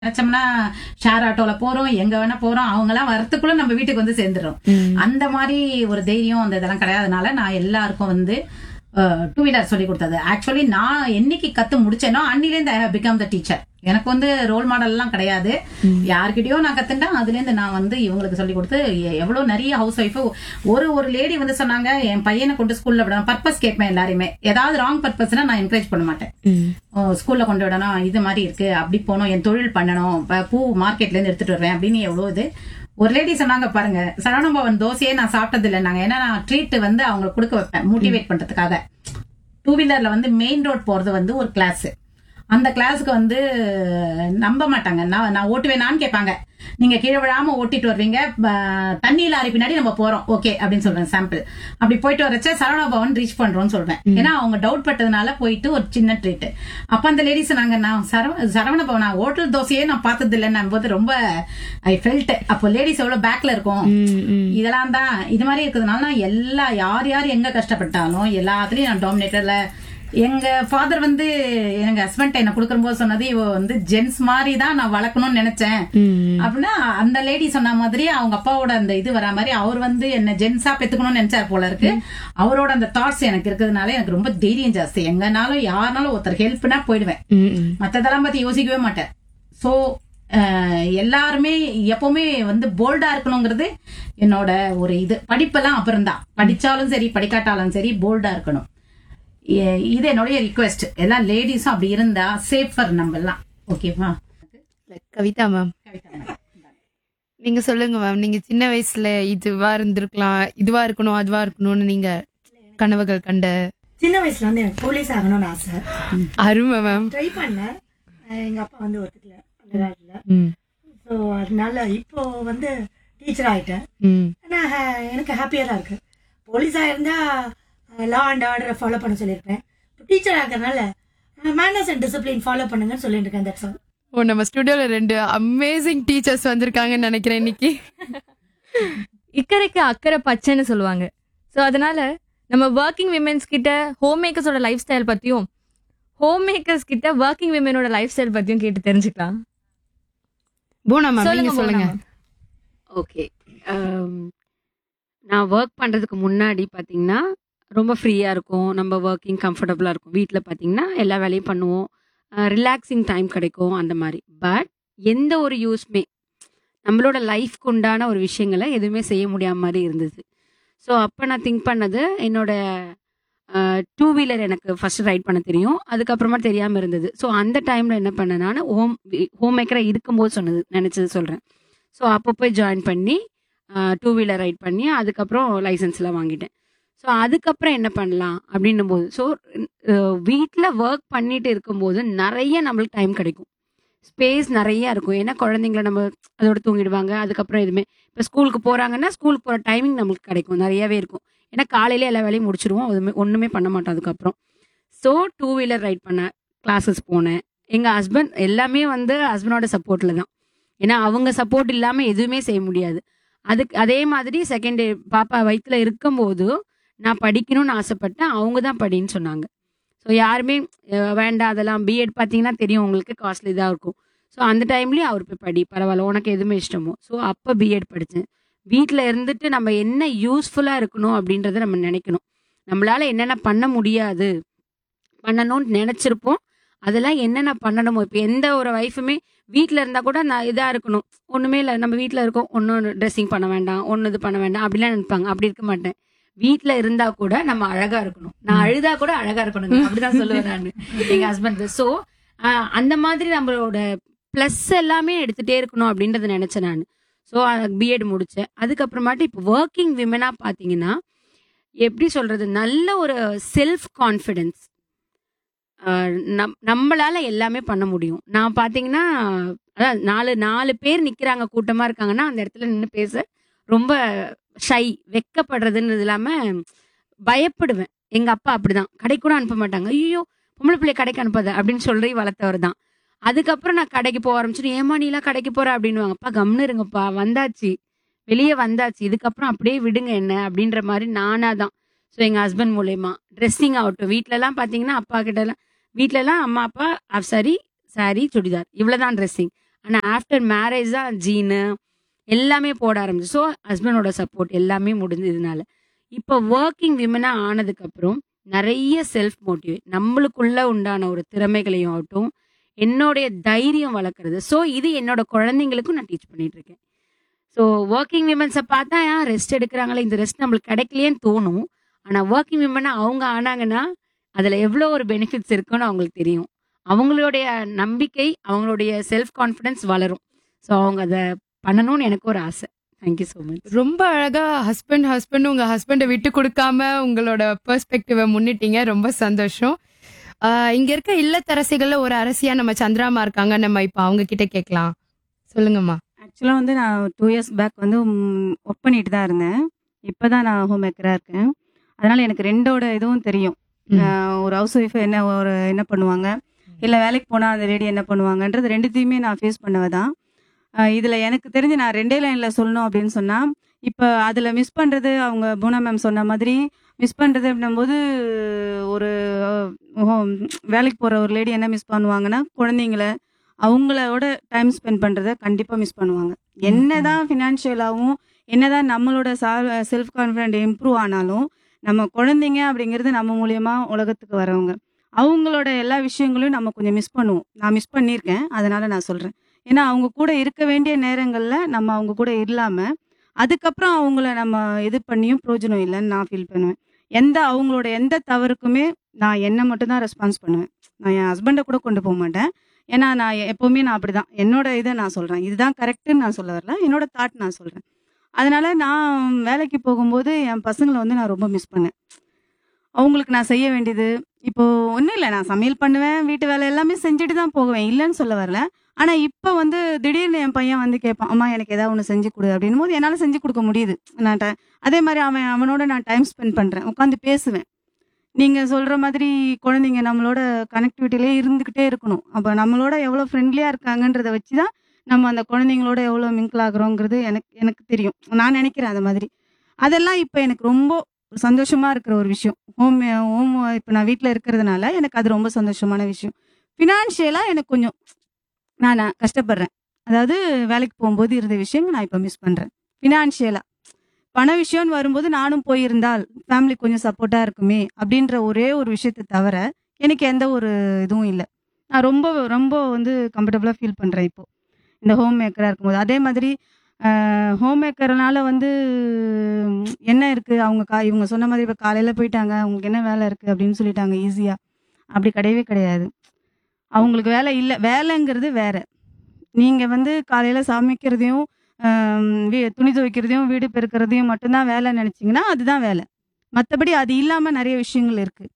நினைச்சோம்னா ஷேர் ஆட்டோல போறோம் எங்க வேணா போறோம் அவங்க எல்லாம் வரத்துக்குள்ள நம்ம வீட்டுக்கு வந்து சேர்ந்துடும் அந்த மாதிரி ஒரு தைரியம் அந்த இதெல்லாம் கிடையாதுனால நான் எல்லாருக்கும் வந்து டூ வீலர் சொல்லி கொடுத்தது ஆக்சுவலி நான் என்னைக்கு கத்து முடிச்சேனோ அன்னிலேருந்து ஐ பிகம் த டீச்சர் எனக்கு வந்து ரோல் மாடல் எல்லாம் கிடையாது யார்கிட்டயோ நான் கத்துட்டேன் அதுல இருந்து நான் வந்து இவங்களுக்கு சொல்லி கொடுத்து எ- எவ்வளவு நிறைய ஹவுஸ் ஒய்ஃப் ஒரு ஒரு லேடி வந்து சொன்னாங்க என் பையனை கொண்டு ஸ்கூல்ல விடணும் பர்பஸ் கேட்பேன் எல்லாருமே ஏதாவது ராங் பர்பஸ்னா நான் என்கரேஜ் பண்ண மாட்டேன் ஸ்கூல்ல கொண்டு விடணும் இது மாதிரி இருக்கு அப்படி போகணும் என் தொழில் பண்ணணும் ப- பூ மார்க்கெட்ல இருந்து எடுத்துட்டு வருவேன் அப்படின்னு எவ்வளவு இது ஒரு லேடி சொன்னாங்க பாருங்க சரவணபவன் தோசையே நான் சாப்பிட்டது இல்லை நாங்க ஏன்னா நான் ட்ரீட் வந்து அவங்களுக்கு கொடுக்க வைப்பேன் மோட்டிவேட் பண்றதுக்காக டூ வீலர்ல வந்து மெயின் ரோட் போறது வந்து ஒரு கிளாஸ் அந்த கிளாஸுக்கு வந்து நம்ப மாட்டாங்க நான் நான் ஓட்டுவேனான்னு கேட்பாங்க நீங்க கீழே விழாம ஓட்டிட்டு வருவீங்க ப- தண்ணி லாரி பின்னாடி நம்ம போறோம் ஓகே அப்படின்னு சொல்றேன் சாம்பிள் அப்படி போயிட்டு வரச்ச சரவணா பவன் ரீச் பண்றோம்னு சொல்றேன் ஏன்னா அவங்க டவுட் பட்டதுனால போயிட்டு ஒரு சின்ன ட்ரீட் அப்ப அந்த லேடிஸ் நாங்க நான் சரவ சரவண பவனா ஹோட்டல் தோசையே நான் பார்த்தது இல்லைன்னு போது ரொம்ப ஐ ஃபெல்ட் அப்போ லேடிஸ் எவ்வளவு பேக்ல இருக்கும் இதெல்லாம் தான் இது மாதிரி இருக்கிறதுனால நான் எல்லா யார் யார் எங்க கஷ்டப்பட்டாலும் எல்லாத்துலயும் நான் டாமினேட்டர்ல எங்க ஃபாதர் வந்து எங்க ஹஸ்பண்ட் என்ன கொடுக்கும்போது சொன்னது இவ வந்து ஜென்ஸ் மாதிரி தான் நான் வளர்க்கணும்னு நினைச்சேன் அப்படின்னா அந்த லேடி சொன்ன மாதிரி அவங்க அப்பாவோட அந்த இது வரா மாதிரி அவர் வந்து என்ன ஜென்ஸா பெத்துக்கணும்னு நினைச்சார் போல இருக்கு அவரோட அந்த தாட்ஸ் எனக்கு இருக்கிறதுனால எனக்கு ரொம்ப தைரியம் ஜாஸ்தி எங்கனாலும் யாருனாலும் ஒருத்தர் ஹெல்ப்னா போயிடுவேன் மத்ததெல்லாம் பத்தி யோசிக்கவே மாட்டேன் சோ எல்லாருமே எப்பவுமே வந்து போல்டா இருக்கணுங்கிறது என்னோட ஒரு இது படிப்பெல்லாம் அப்புறம் தான் படிச்சாலும் சரி படிக்காட்டாலும் சரி போல்டா இருக்கணும் எ- இது என்னுடைய ரிக்வெஸ்ட் எல்லா லேடிஸும் அப்படி இருந்தா சேஃபர் நம்ம எல்லாம் ஓகேவா கவிதா மேம் நீங்க சொல்லுங்க மேம் நீங்க சின்ன வயசுல இதுவா இருந்திருக்கலாம் இதுவா இருக்கணும் அதுவா இருக்கணும்னு நீங்க கனவுகள் கண்ட சின்ன வயசுல வந்து எனக்கு போலீஸ் ஆகணும்னு ஆசை அருமை மேம் ட்ரை பண்ணேன் அஹ் எங்க அப்பா வந்து ஒத்துக்கல அந்த காலத்துல ம் ஸோ அதனால இப்போ வந்து டீச்சர் ஆயிட்டேன் ம் ஆனா ஹே- எனக்கு ஹாப்பியா தான் இருக்கு போலீஸா இருந்தா லா அண்ட் ஆர்டரை ஃபாலோ பண்ண சொல்லியிருப்பேன் இப்போ டீச்சர் ஆகிறதுனால மேனர்ஸ் அண்ட் டிசிப்ளின் ஃபாலோ பண்ணுங்கன்னு சொல்லிட்டு இருக்கேன் தட்ஸ் ஆல் ஓ நம்ம ஸ்டுடியோல ரெண்டு அமேசிங் டீச்சர்ஸ் வந்திருக்காங்கன்னு நினைக்கிறேன் இன்னைக்கு இக்கரைக்கு அக்கறை பச்சைன்னு சொல்லுவாங்க ஸோ அதனால நம்ம ஒர்க்கிங் விமென்ஸ் கிட்ட ஹோம் மேக்கர்ஸோட லைஃப் ஸ்டைல் பத்தியும் ஹோம் மேக்கர்ஸ் கிட்ட ஒர்க்கிங் விமெனோட லைஃப் ஸ்டைல் பத்தியும் கேட்டு தெரிஞ்சுக்கலாம் பூனா மேம் நீங்க சொல்லுங்க சொல்லுங்க மோனா. ஓகே நான் ஒர்க் பண்ணுறதுக்கு முன்னாடி பார்த்தீங்கன்னா ரொம்ப ஃப்ரீயாக இருக்கும் நம்ம ஒர்க்கிங் கம்ஃபர்டபுளாக இருக்கும் வீட்டில் பார்த்தீங்கன்னா எல்லா வேலையும் பண்ணுவோம் ரிலாக்ஸிங் டைம் கிடைக்கும் அந்த மாதிரி பட் எந்த ஒரு யூஸ்மே நம்மளோட லைஃப்க்கு உண்டான ஒரு விஷயங்களை எதுவுமே செய்ய முடியாம மாதிரி இருந்தது ஸோ அப்போ நான் திங்க் பண்ணது என்னோட டூ வீலர் எனக்கு ஃபர்ஸ்ட் ரைட் பண்ண தெரியும் அதுக்கப்புறமா தெரியாமல் இருந்தது ஸோ அந்த டைமில் என்ன பண்ணேன் நான் ஹோம் ஹோம் மேக்கராக இருக்கும்போது சொன்னது நினச்சது சொல்கிறேன் ஸோ அப்போ போய் ஜாயின் பண்ணி டூ வீலர் ரைட் பண்ணி அதுக்கப்புறம் லைசன்ஸ்லாம் வாங்கிட்டேன் ஸோ அதுக்கப்புறம் என்ன பண்ணலாம் அப்படின்னும் போது ஸோ வீட்டில் ஒர்க் பண்ணிட்டு இருக்கும்போது நிறைய நம்மளுக்கு டைம் கிடைக்கும் ஸ்பேஸ் நிறைய இருக்கும் ஏன்னா குழந்தைங்கள நம்ம அதோட தூங்கிடுவாங்க அதுக்கப்புறம் எதுவுமே இப்போ ஸ்கூலுக்கு போகிறாங்கன்னா ஸ்கூலுக்கு போகிற டைமிங் நம்மளுக்கு கிடைக்கும் நிறையவே இருக்கும் ஏன்னா காலையில எல்லா வேலையும் முடிச்சிருவோம் அதுவுமே ஒன்றுமே பண்ண மாட்டோம் அதுக்கப்புறம் ஸோ டூ வீலர் ரைட் பண்ண கிளாஸஸ் போனேன் எங்கள் ஹஸ்பண்ட் எல்லாமே வந்து ஹஸ்பண்டோட சப்போர்ட்டில் தான் ஏன்னா அவங்க சப்போர்ட் இல்லாமல் எதுவுமே செய்ய முடியாது அதுக்கு அதே மாதிரி செகண்ட் டே பாப்பா வயிற்றுல இருக்கும்போது நான் படிக்கணும்னு ஆசைப்பட்டேன் அவங்க தான் படின்னு சொன்னாங்க ஸோ யாருமே அஹ், வேண்டாம் அதெல்லாம் பிஎட் பார்த்தீங்கன்னா தெரியும் உங்களுக்கு காஸ்ட்லி தான் இருக்கும் ஸோ அந்த டைம்லேயும் அவர் போய் படி பரவாயில்ல உனக்கு எதுவுமே இஷ்டமோ ஸோ அப்போ பிஎட் படித்தேன் வீட்டில் இருந்துட்டு நம்ம என்ன யூஸ்ஃபுல்லாக இருக்கணும் அப்படின்றத நம்ம நினைக்கணும் நம்மளால என்னென்ன பண்ண முடியாது பண்ணணும்னு நினச்சிருப்போம் அதெல்லாம் என்னென்ன பண்ணணுமோ இப்போ எந்த ஒரு ஒய்ஃபுமே வீட்டில் இருந்தால் கூட நான் இதாக இருக்கணும் ஒன்றுமே இல்லை நம்ம வீட்டில் இருக்கோம் ஒன்றும் ட்ரெஸ்ஸிங் பண்ண வேண்டாம் ஒன்று இது பண்ண வேண்டாம் அப்படிலாம் நினைப்பாங்க அப்படி இருக்க மாட்டேன் வீட்டில் இருந்தா கூட நம்ம அழகா இருக்கணும் நான் அழுதா கூட அழகா இருக்கணும் அப்படிதான் சொல்லுவேன் நான் எங்க ஹஸ்பண்ட் ஸோ அந்த மாதிரி நம்மளோட ப்ளஸ் எல்லாமே எடுத்துட்டே இருக்கணும் அப்படின்றத நினைச்சேன் நான் ஸோ பிஎட் முடிச்சேன் அதுக்கப்புறமாட்டு இப்போ ஒர்க்கிங் விமனாக பார்த்தீங்கன்னா எப்படி சொல்றது நல்ல ஒரு செல்ஃப் கான்ஃபிடென்ஸ் நம் நம்மளால எல்லாமே பண்ண முடியும் நான் பார்த்தீங்கன்னா அதான் நாலு நாலு பேர் நிற்கிறாங்க கூட்டமாக இருக்காங்கன்னா அந்த இடத்துல நின்று பேச ரொம்ப ஷை வெக்கப்படுறதுன்னு இல்லாம பயப்படுவேன் எங்க அப்பா அப்படிதான் கடைக்கு கூட அனுப்ப மாட்டாங்க ஐயோ பொம்பளை பிள்ளை கடைக்கு அனுப்பாத அப்படின்னு சொல்லி வளர்த்தவர் தான் அதுக்கப்புறம் நான் கடைக்கு போக ஆரம்பிச்சிட்டு ஏமா நீலாம் கடைக்கு போற அப்படின்னுவாங்க அப்பா கம்னு இருங்கப்பா வந்தாச்சு வெளியே வந்தாச்சு இதுக்கப்புறம் அப்படியே விடுங்க என்ன அப்படின்ற மாதிரி நானா தான் ஸோ எங்க ஹஸ்பண்ட் மூலயமா ட்ரெஸ்ஸிங் ஆகட்டும் வீட்ல எல்லாம் பாத்தீங்கன்னா அப்பா கிட்ட எல்லாம் வீட்ல எல்லாம் அம்மா அப்பா சாரி சாரி சுடிதார் இவ்வளவுதான் ட்ரெஸ்ஸிங் ஆனால் ஆஃப்டர் மேரேஜ் தான் ஜீனு எல்லாமே போட ஆரம்பிச்சு ஸோ ஹஸ்பண்டோட சப்போர்ட் எல்லாமே முடிஞ்சதுனால இப்போ ஒர்க்கிங் விமனாக ஆனதுக்கப்புறம் நிறைய செல்ஃப் மோட்டிவேட் நம்மளுக்குள்ள உண்டான ஒரு திறமைகளையும் ஆகட்டும் என்னுடைய தைரியம் வளர்க்குறது ஸோ இது என்னோட குழந்தைங்களுக்கும் நான் டீச் பண்ணிட்டு இருக்கேன் ஸோ ஒர்க்கிங் விமன்ஸை பார்த்தா ஏன் ரெஸ்ட் எடுக்கிறாங்களே இந்த ரெஸ்ட் நம்மளுக்கு கிடைக்கலையேன்னு தோணும் ஆனால் ஒர்க்கிங் விமனாக அவங்க ஆனாங்கன்னா அதில் எவ்வளோ ஒரு பெனிஃபிட்ஸ் இருக்குன்னு அவங்களுக்கு தெரியும் அவங்களுடைய நம்பிக்கை அவங்களுடைய செல்ஃப் கான்ஃபிடன்ஸ் வளரும் ஸோ அவங்க அதை பண்ணணும்னு எனக்கு ஒரு ஆசை தேங்க்யூ ஸோ மச் ரொம்ப அழகா ஹஸ்பண்ட் ஹஸ்பண்ட் உங்க ஹஸ்பண்டை விட்டு கொடுக்காம உங்களோட பெர்ஸ்பெக்டிவை முன்னிட்டீங்க ரொம்ப சந்தோஷம் ஆஹ் இங்க இருக்க இல்லத்தரசிகள்ல ஒரு அரசியா நம்ம சந்திராமா இருக்காங்க நம்ம இப்ப அவங்க கிட்ட கேட்கலாம் சொல்லுங்கம்மா ஆக்சுவலாக வந்து நான் டூ இயர்ஸ் பேக் வந்து ஒர்க் பண்ணிட்டு தான் இருந்தேன் இப்போ தான் நான் ஹோம் மேக்கராக இருக்கேன் அதனால எனக்கு ரெண்டோட இதுவும் தெரியும் ம். ஆஹ் ஒரு ஹவுஸ் ஒய்ஃப் என்ன ஒரு என்ன பண்ணுவாங்க இல்லை வேலைக்கு போனால் அந்த லேடி என்ன பண்ணுவாங்கன்றது ரெண்டுத்தையுமே நான் ஃபேஸ் பண்ணவ தான் இதில் எனக்கு தெரிஞ்சு நான் ரெண்டே லைனில் சொல்லணும் அப்படின்னு சொன்னால் இப்போ அதில் மிஸ் பண்ணுறது அவங்க பூனா மேம் சொன்ன மாதிரி மிஸ் பண்ணுறது அப்படின்னும்போது ஒரு அஹ், வேலைக்கு போகிற ஒரு லேடி என்ன மிஸ் பண்ணுவாங்கன்னா குழந்தைங்கள அவங்களோட டைம் ஸ்பெண்ட் பண்ணுறத கண்டிப்பாக மிஸ் பண்ணுவாங்க என்னதான் ஃபினான்ஷியலாகவும் என்னதான் நம்மளோட செல்ஃப் கான்ஃபிடென்ட் இம்ப்ரூவ் ஆனாலும் நம்ம குழந்தைங்க அப்படிங்கிறது நம்ம மூலியமா உலகத்துக்கு வரவங்க அவங்களோட எல்லா விஷயங்களையும் நம்ம கொஞ்சம் மிஸ் பண்ணுவோம் நான் மிஸ் பண்ணியிருக்கேன் அதனால நான் சொல்றேன் ஏன்னா அவங்க கூட இருக்க வேண்டிய நேரங்கள்ல நம்ம அவங்க கூட இல்லாம அதுக்கப்புறம் அவங்கள நம்ம இது பண்ணியும் பிரயோஜனம் இல்லைன்னு நான் ஃபீல் பண்ணுவேன் எந்த அவங்களோட எந்த தவறுக்குமே நான் என்ன மட்டும் தான் ரெஸ்பான்ஸ் பண்ணுவேன் நான் என் ஹஸ்பண்டை கூட கொண்டு போக மாட்டேன் ஏன்னா நான் எப்பவுமே நான் அப்படிதான் என்னோட இதை நான் சொல்றேன் இதுதான் கரெக்டுன்னு நான் சொல்ல வரல என்னோட தாட் நான் சொல்றேன் அதனால நான் வேலைக்கு போகும்போது என் பசங்களை வந்து நான் ரொம்ப மிஸ் பண்ணேன் அவங்களுக்கு நான் செய்ய வேண்டியது இப்போ ஒன்றும் இல்லை நான் சமையல் பண்ணுவேன் வீட்டு வேலை எல்லாமே செஞ்சுட்டு தான் போகுவேன் இல்லைன்னு சொல்ல வரல ஆனால் இப்போ வந்து திடீர்னு என் பையன் வந்து கேட்பான் அம்மா எனக்கு ஏதாவது ஒன்று செஞ்சு கொடு அப்படின்னும் போது என்னால் செஞ்சு கொடுக்க முடியுது நான் ti- அதே மாதிரி அவன் அவனோட நான் டைம் ஸ்பெண்ட் பண்ணுறேன் உட்காந்து பேசுவேன் நீங்கள் சொல்கிற மாதிரி குழந்தைங்க நம்மளோட கனெக்டிவிட்டிலே இருந்துக்கிட்டே இருக்கணும் அப்போ நம்மளோட எவ்வளோ ஃப்ரெண்ட்லியாக இருக்காங்கன்றதை வச்சு தான் நம்ம அந்த குழந்தைங்களோட எவ்வளோ மிங்கிள் ஆகுறோங்கிறது எனக்கு எனக்கு தெரியும் நான் நினைக்கிறேன் அது மாதிரி அதெல்லாம் இப்போ எனக்கு ரொம்ப சந்தோஷமா இருக்கிற ஒரு விஷயம் ஹோம் ஹோம் இப்போ நான் வீட்டில் இருக்கிறதுனால எனக்கு அது ரொம்ப சந்தோஷமான விஷயம் ஃபினான்ஷியலாக எனக்கு கொஞ்சம் நான் நான் கஷ்டப்படுறேன் அதாவது வேலைக்கு போகும்போது இருந்த விஷயம் நான் இப்போ மிஸ் பண்ணுறேன் ஃபினான்ஷியலாக பண விஷயம்னு வரும்போது நானும் போயிருந்தால் ஃபேமிலி கொஞ்சம் சப்போர்ட்டாக இருக்குமே அப்படின்ற ஒரே ஒரு விஷயத்தை தவிர எனக்கு எந்த ஒரு இதுவும் இல்லை நான் ரொம்ப ரொம்ப வந்து கம்ஃபர்டபுளாக ஃபீல் பண்ணுறேன் இப்போ இந்த ஹோம் மேக்கராக இருக்கும்போது அதே மாதிரி ஹோம் மேக்கர்னால வந்து ம், என்ன இருக்குது அவங்க கா இவங்க சொன்ன மாதிரி இப்போ காலையில் போயிட்டாங்க அவங்களுக்கு என்ன வேலை இருக்குது அப்படின்னு சொல்லிட்டாங்க ஈஸியாக அப்படி கிடையவே கிடையாது அவங்களுக்கு வேலை இல்லை வேலைங்கிறது வேற நீங்கள் வந்து காலையில் சமைக்கிறதையும் ஆம், வீ- துணி துவைக்கிறதையும் வீடு பெருக்கிறதையும் மட்டும்தான் வேலை நினச்சிங்கன்னா அதுதான் வேலை மற்றபடி அது இல்லாமல் நிறைய விஷயங்கள் இருக்குது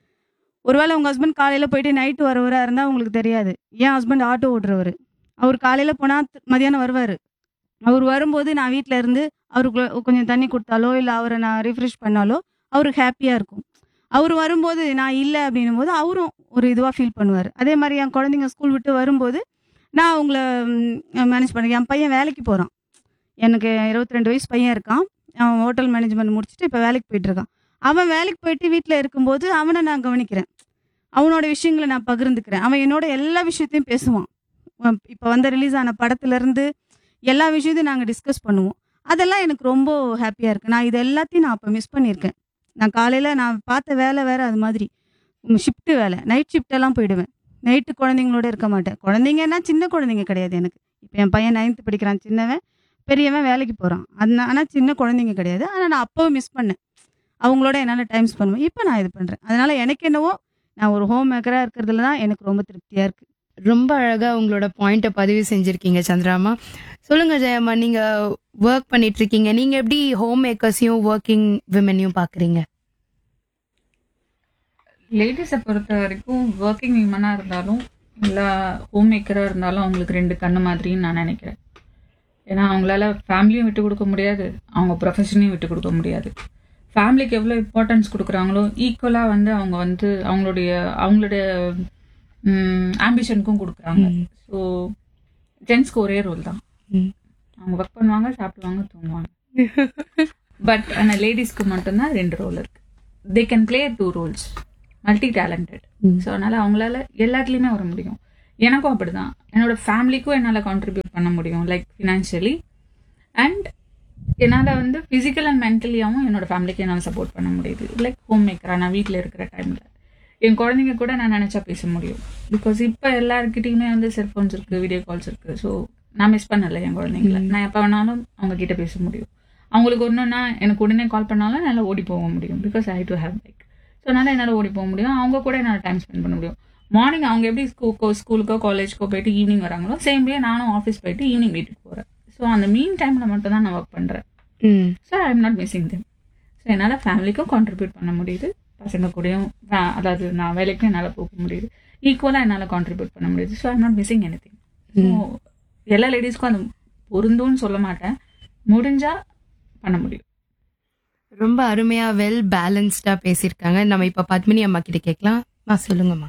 ஒருவேளை உங்கள் ஹஸ்பண்ட் காலையில் போயிட்டு நைட்டு வரவராக இருந்தால் உங்களுக்கு தெரியாது என் ஹஸ்பண்ட் ஆட்டோ ஓட்டுறவர் அவர் காலையில் போனால் மதியானம் வருவார் அவர் வரும்போது நான் வீட்டில் இருந்து அவருக்கு கொஞ்சம் தண்ணி கொடுத்தாலோ இல்லை அவரை நான் ரிஃப்ரெஷ் பண்ணாலோ அவருக்கு ஹாப்பியாக இருக்கும் அவர் வரும்போது நான் இல்லை அப்படின்னும் போது அவரும் ஒரு இதுவாக ஃபீல் பண்ணுவார் அதே மாதிரி என் குழந்தைங்க ஸ்கூல் விட்டு வரும்போது நான் அவங்கள மேனேஜ் பண்ண என் பையன் வேலைக்கு போகிறான் எனக்கு இருபத்தி ரெண்டு வயசு பையன் இருக்கான் அவன் ஹோட்டல் மேனேஜ்மெண்ட் முடிச்சுட்டு இப்போ வேலைக்கு போயிட்டு இருக்கான் அவன் வேலைக்கு போயிட்டு வீட்டில் இருக்கும்போது அவனை நான் கவனிக்கிறேன் அவனோட விஷயங்களை நான் பகிர்ந்துக்கிறேன் அவன் என்னோட எல்லா விஷயத்தையும் பேசுவான் இப்போ வந்த ரிலீஸ் ஆன படத்துலேருந்து எல்லா விஷயத்தையும் நாங்கள் டிஸ்கஸ் பண்ணுவோம் அதெல்லாம் எனக்கு ரொம்ப ஹாப்பியாக இருக்குது நான் இது எல்லாத்தையும் நான் அப்போ மிஸ் பண்ணியிருக்கேன் நான் காலையில் நான் பார்த்த வேலை வேறு அது மாதிரி ஷிஃப்ட்டு வேலை நைட் ஷிஃப்டெல்லாம் போயிடுவேன் நைட்டு குழந்தைங்களோட இருக்க மாட்டேன் குழந்தைங்கன்னா சின்ன குழந்தைங்க கிடையாது எனக்கு இப்போ என் பையன் நைன்த்து படிக்கிறான் சின்னவன் பெரியவன் வேலைக்கு போகிறான் அதனால் ஆனால் சின்ன குழந்தைங்க கிடையாது ஆனால் நான் அப்போவும் மிஸ் பண்ணேன் அவங்களோட என்னால் டைம் ஸ்பெண்ட் பண்ணுவேன் இப்போ நான் இது பண்ணுறேன் அதனால் எனக்கு என்னவோ நான் ஒரு ஹோம் மேக்கராக இருக்கிறதுல தான் எனக்கு ரொம்ப திருப்தியாக இருக்குது ரொம்ப அழகா உங்களோட பாயிண்ட்டை பதிவு செஞ்சிருக்கீங்க சந்திராமா சொல்லுங்க ஜெயம்மா நீங்க ஒர்க் பண்ணிட்டு இருக்கீங்க நீங்க எப்படி ஹோம் மேக்கர்ஸையும் ஒர்க்கிங் விமனையும் பாக்குறீங்க லேடிஸை பொறுத்த வரைக்கும் ஒர்க்கிங் விமனாக இருந்தாலும் இல்லை ஹோம் மேக்கராக இருந்தாலும் அவங்களுக்கு ரெண்டு கண்ணு மாதிரின்னு நான் நினைக்கிறேன் ஏன்னா அவங்களால ஃபேமிலியும் விட்டு கொடுக்க முடியாது அவங்க ப்ரொஃபஷனையும் விட்டு கொடுக்க முடியாது ஃபேமிலிக்கு எவ்வளோ இம்பார்ட்டன்ஸ் கொடுக்குறாங்களோ ஈக்குவலாக வந்து அவங்க வந்து அவங்களுடைய அவங்களுடைய ஆம்பிஷனுக்கும் கொடுக்குறாங்க ஸோ ஜென்ஸ்க்கு ஒரே ரோல் தான் ம். அவங்க ஒர்க் பண்ணுவாங்க சாப்பிடுவாங்க தூங்குவாங்க பட் ஆனால் லேடிஸ்க்கு மட்டும்தான் ரெண்டு ரோல் இருக்கு they can play two roles multi talented ம். ஸோ அதனால அவங்களால எல்லாத்துலேயுமே வர முடியும் எனக்கும் அப்படிதான் என்னோட ஃபேமிலிக்கும் என்னால் கான்ட்ரிபியூட் பண்ண முடியும் லைக் ஃபினான்ஷியலி அண்ட் என்னால் வந்து ஃபிசிக்கல் அண்ட் மென்டலியாகவும் என்னோட ஃபேமிலிக்கு என்னால் சப்போர்ட் பண்ண முடியுது லைக் ஹோம் மேக்கராக நான் வீட்டில் இருக்கிற டைமில் என் குழந்தைங்க கூட நான் நினச்சா பேச முடியும் பிகாஸ் இப்போ எல்லாருக்கிட்டையுமே வந்து செல்ஃபோன்ஸ் இருக்குது வீடியோ கால்ஸ் இருக்குது ஸோ நான் மிஸ் பண்ணல என் குழந்தைங்கள நான் எப்போ வேணாலும் அவங்க கிட்ட பேச முடியும் அவங்களுக்கு ஒன்றுன்னா எனக்கு உடனே கால் பண்ணாலும் என்னால் ஓடி போக முடியும் because I do have bike so அதனால் என்னால் ஓடி போக முடியும் அவங்க கூட என்னால் டைம் ஸ்பெண்ட் பண்ண முடியும் மார்னிங் அவங்க எப்படி ஸ்கூலுக்கோ ஸ்கூலுக்கோ காலேஜ்க்கோ போயிட்டு ஈவினிங் வராங்களோ சேம் டே நானும் ஆஃபீஸ் போயிட்டு ஈவினிங் வீட்டுக்கு போகிறேன் ஸோ அந்த மீன் டைமில் மட்டும் தான் நான் ஒர்க் பண்ணுறேன் ம் so I am not missing them so என்னால் ஃபேமிலிக்கும் கான்ட்ரிபியூட் பண்ண முடியுது பசங்க கூடயும் fa- அதாவது நான் வேலைக்கும் என்னால் போக முடியுது ஈக்குவலாக என்னால் கான்ட்ரிபியூட் பண்ண முடியுது so I'm not missing any thing so எல்லா லேடிஸ்க்கும் அது பொருந்தும்னு சொல்ல மாட்டேன் முடிஞ்சா பண்ண முடியும் ரொம்ப அருமையா வெல் பேலன்ஸ்டா பேசியிருக்காங்க நம்ம இப்ப பத்மினி அம்மா கிட்ட கேட்கலாம் மா சொல்லுங்கம்மா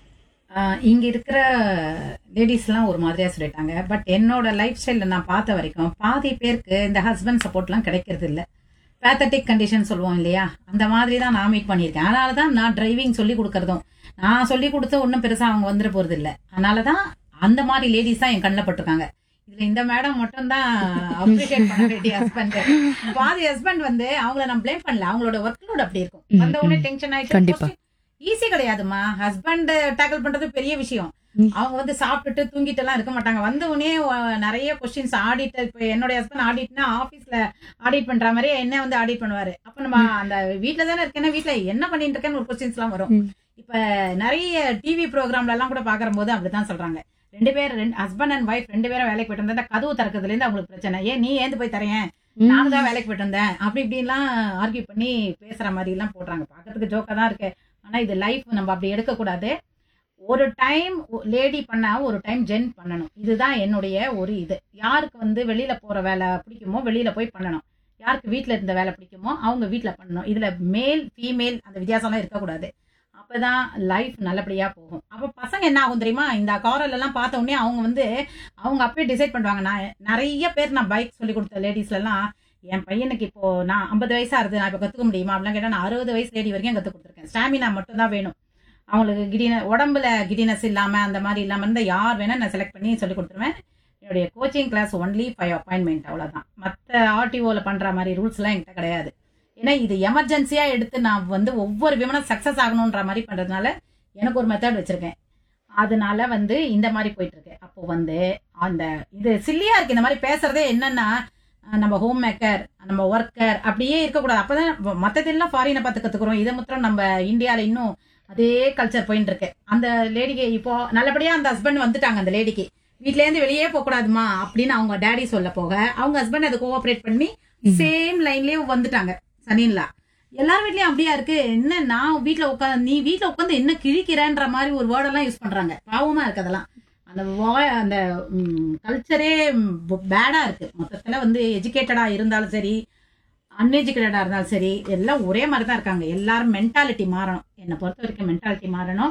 ஆஹ் இங்க இருக்கிற லேடிஸ்லாம் ஒரு மாதிரியா சொல்லிட்டாங்க பட் என்னோட லைஃப் ஸ்டைல நான் பார்த்த வரைக்கும் பாதி பேருக்கு இந்த ஹஸ்பண்ட் சப்போர்ட்லாம் கிடைக்கிறது இல்ல பேத்தட்டிக் கண்டிஷன் சொல்லுவோம் இல்லையா அந்த மாதிரி தான் நான் மீட் பண்ணியிருக்கேன் அதனால தான் நான் டிரைவிங் சொல்லி கொடுக்கறதும் நான் சொல்லி கொடுத்து ஒன்றும் பெருசா அவங்க வந்துட போறது இல்ல அதனால தான் அந்த மாதிரி லேடிஸ் தான் என் கண்ணில் பட்டிருக்காங்க இதுல இந்த மேடம் மட்டும் தான் அப்ரிஷியேட் பண்ண வேண்டிய ஹஸ்பண்ட் பாதி ஹஸ்பண்ட் வந்து அவங்கள நான் ப்ளேம் பண்ணல அவங்களோட ஒர்க் லோட் அப்படி இருக்கும் ம், வந்த உடனே ம். டென்ஷன் கண்டிப்பா. ஆயிடுச்சு ஈஸி கிடையாதுமா ஹஸ்பண்ட் டேக்கிள் பண்றது பெரிய விஷயம் ம். அவங்க வந்து சாப்பிட்டுட்டு தூங்கிட்டு எல்லாம் இருக்க மாட்டாங்க வந்த உடனே அஹ், நிறைய கொஸ்டின்ஸ் ஆடிட் இப்ப என்னுடைய ஹஸ்பண்ட் ஆடிட்னா ஆபீஸ்ல ஆடிட் பண்ற மாதிரி என்ன வந்து ஆடிட் பண்ணுவாரு அப்ப நம்ம அந்த வீட்ல தானே இருக்கேன்னா வீட்ல என்ன பண்ணிட்டு இருக்கேன்னு ஒரு கொஸ்டின்ஸ் எல்லாம் வரும் ம். இப்ப நிறைய டிவி ப்ரோக்ராம்ல எல்லாம் கூட பாக்குற போது அப்படிதான் சொல்றாங்க ரெண்டு பேர் ஹஸ்பண்ட் அண்ட் ஒய்ஃப் ரெண்டு பேரும் வேலைக்கு போயிட்டு இருந்தா கதவு திறக்கிறதுல இருந்து அவங்களுக்கு பிரச்சனை ஏன் நீ ஏந்து போய் தரேன் நானும் தான் வேலைக்கு போயிட்டு இருந்தேன் அப்படி இப்படின்லாம் ஆர்கியூ பண்ணி பேசுற மாதிரி எல்லாம் போடுறாங்க பார்க்கறதுக்கு ஜோக்கா தான் இருக்கு ஆனா இது லைஃப் நம்ம அப்படி எடுக்க கூடாது ஒரு டைம் லேடி பண்ணா ஒரு டைம் ஜென் பண்ணணும் இதுதான் என்னுடைய ஒரு இது யாருக்கு வந்து வெளியில போற வேலை பிடிக்குமோ வெளியில போய் பண்ணணும் யாருக்கு வீட்ல இருந்த வேலை பிடிக்குமோ அவங்க வீட்ல பண்ணணும் இதுல மேல் ஃபீமேல் அந்த வித்தியாசம்லாம் இருக்கக்கூடாது அப்பதான் லைஃப் நல்லபடியா போகும் அப்ப பசங்க என்ன ஆகும் தெரியுமா இந்த காரல் எல்லாம் பார்த்த உடனே அவங்க வந்து அவங்க அப்பயே டிசைட் பண்ணுவாங்க நான் நிறைய பேர் நான் பைக் சொல்லி கொடுத்த லேடிஸ்ல எல்லாம் என் பையனுக்கு இப்போ நான் ஐம்பது வயசா இருக்கு நான் இப்போ கத்துக்க முடியுமா அப்படிலாம் கேட்டா நான் அறுபது வயசு லேடி வரைக்கும் கத்து கொடுத்துருக்கேன் ஸ்டாமினா மட்டும் தான் வேணும் அவங்களுக்கு கிடின உடம்புல கிடினஸ் இல்லாம அந்த மாதிரி இல்லாம இருந்தா யார் வேணா நான் செலக்ட் பண்ணி சொல்லி கொடுத்துருவேன் என்னுடைய coaching class only five appointment அவ்வளவுதான் மற்ற ஆர்டிஓல பண்ற மாதிரி ரூல்ஸ் எல்லாம் என்கிட்ட கிடையாது ஏன்னா இது எமர்ஜென்சியா எடுத்து நான் வந்து ஒவ்வொரு விமனும் சக்சஸ் ஆகணுன்ற மாதிரி பண்றதுனால எனக்கு ஒரு மெத்தட் வச்சிருக்கேன் அதனால வந்து இந்த மாதிரி போயிட்டு இருக்கு அப்போ வந்து அந்த இது சில்லியா இருக்கு இந்த மாதிரி பேசுறதே என்னன்னா அஹ் நம்ம ஹோம் மேக்கர் நம்ம ஒர்க்கர் அப்படியே இருக்கக்கூடாது அப்பதான் மத்ததெல்லாம் ஃபாரினை பார்த்து கத்துக்கிறோம் இதை மாத்திரம் நம்ம இந்தியால இன்னும் அதே கல்ச்சர் போயிட்டு இருக்கு அந்த லேடிக்கு இப்போ நல்லபடியா அந்த ஹஸ்பண்ட் வந்துட்டாங்க அந்த லேடிக்கு வீட்ல இருந்து வெளியே போக கூடாதுமா அப்படின்னு அவங்க டேடி சொல்ல போக அவங்க ஹஸ்பண்ட் அதை கோஆபரேட் பண்ணி சேம் லைன்லயே வந்துட்டாங்க சனின்லா எல்லார் வீட்லயும் அப்படியா இருக்கு என்ன நான் வீட்ல உட்காந்து நீ வீட்ல உட்காந்து என்ன கிழிக்கிறேன்ற மாதிரி ஒரு வேர்டெல்லாம் யூஸ் பண்றாங்க பாவமா இருக்கு அதெல்லாம் அந்த வாய் அந்த கல்ச்சரே பேடா இருக்கு மொத்தத்துல வந்து எஜுகேட்டடா இருந்தாலும் சரி அன்எஜுகேட்டடா இருந்தாலும் சரி எல்லாம் ஒரே மாதிரி தான் இருக்காங்க எல்லாரும் மென்டாலிட்டி மாறணும் என்னை பொறுத்த வரைக்கும் மென்டாலிட்டி மாறணும்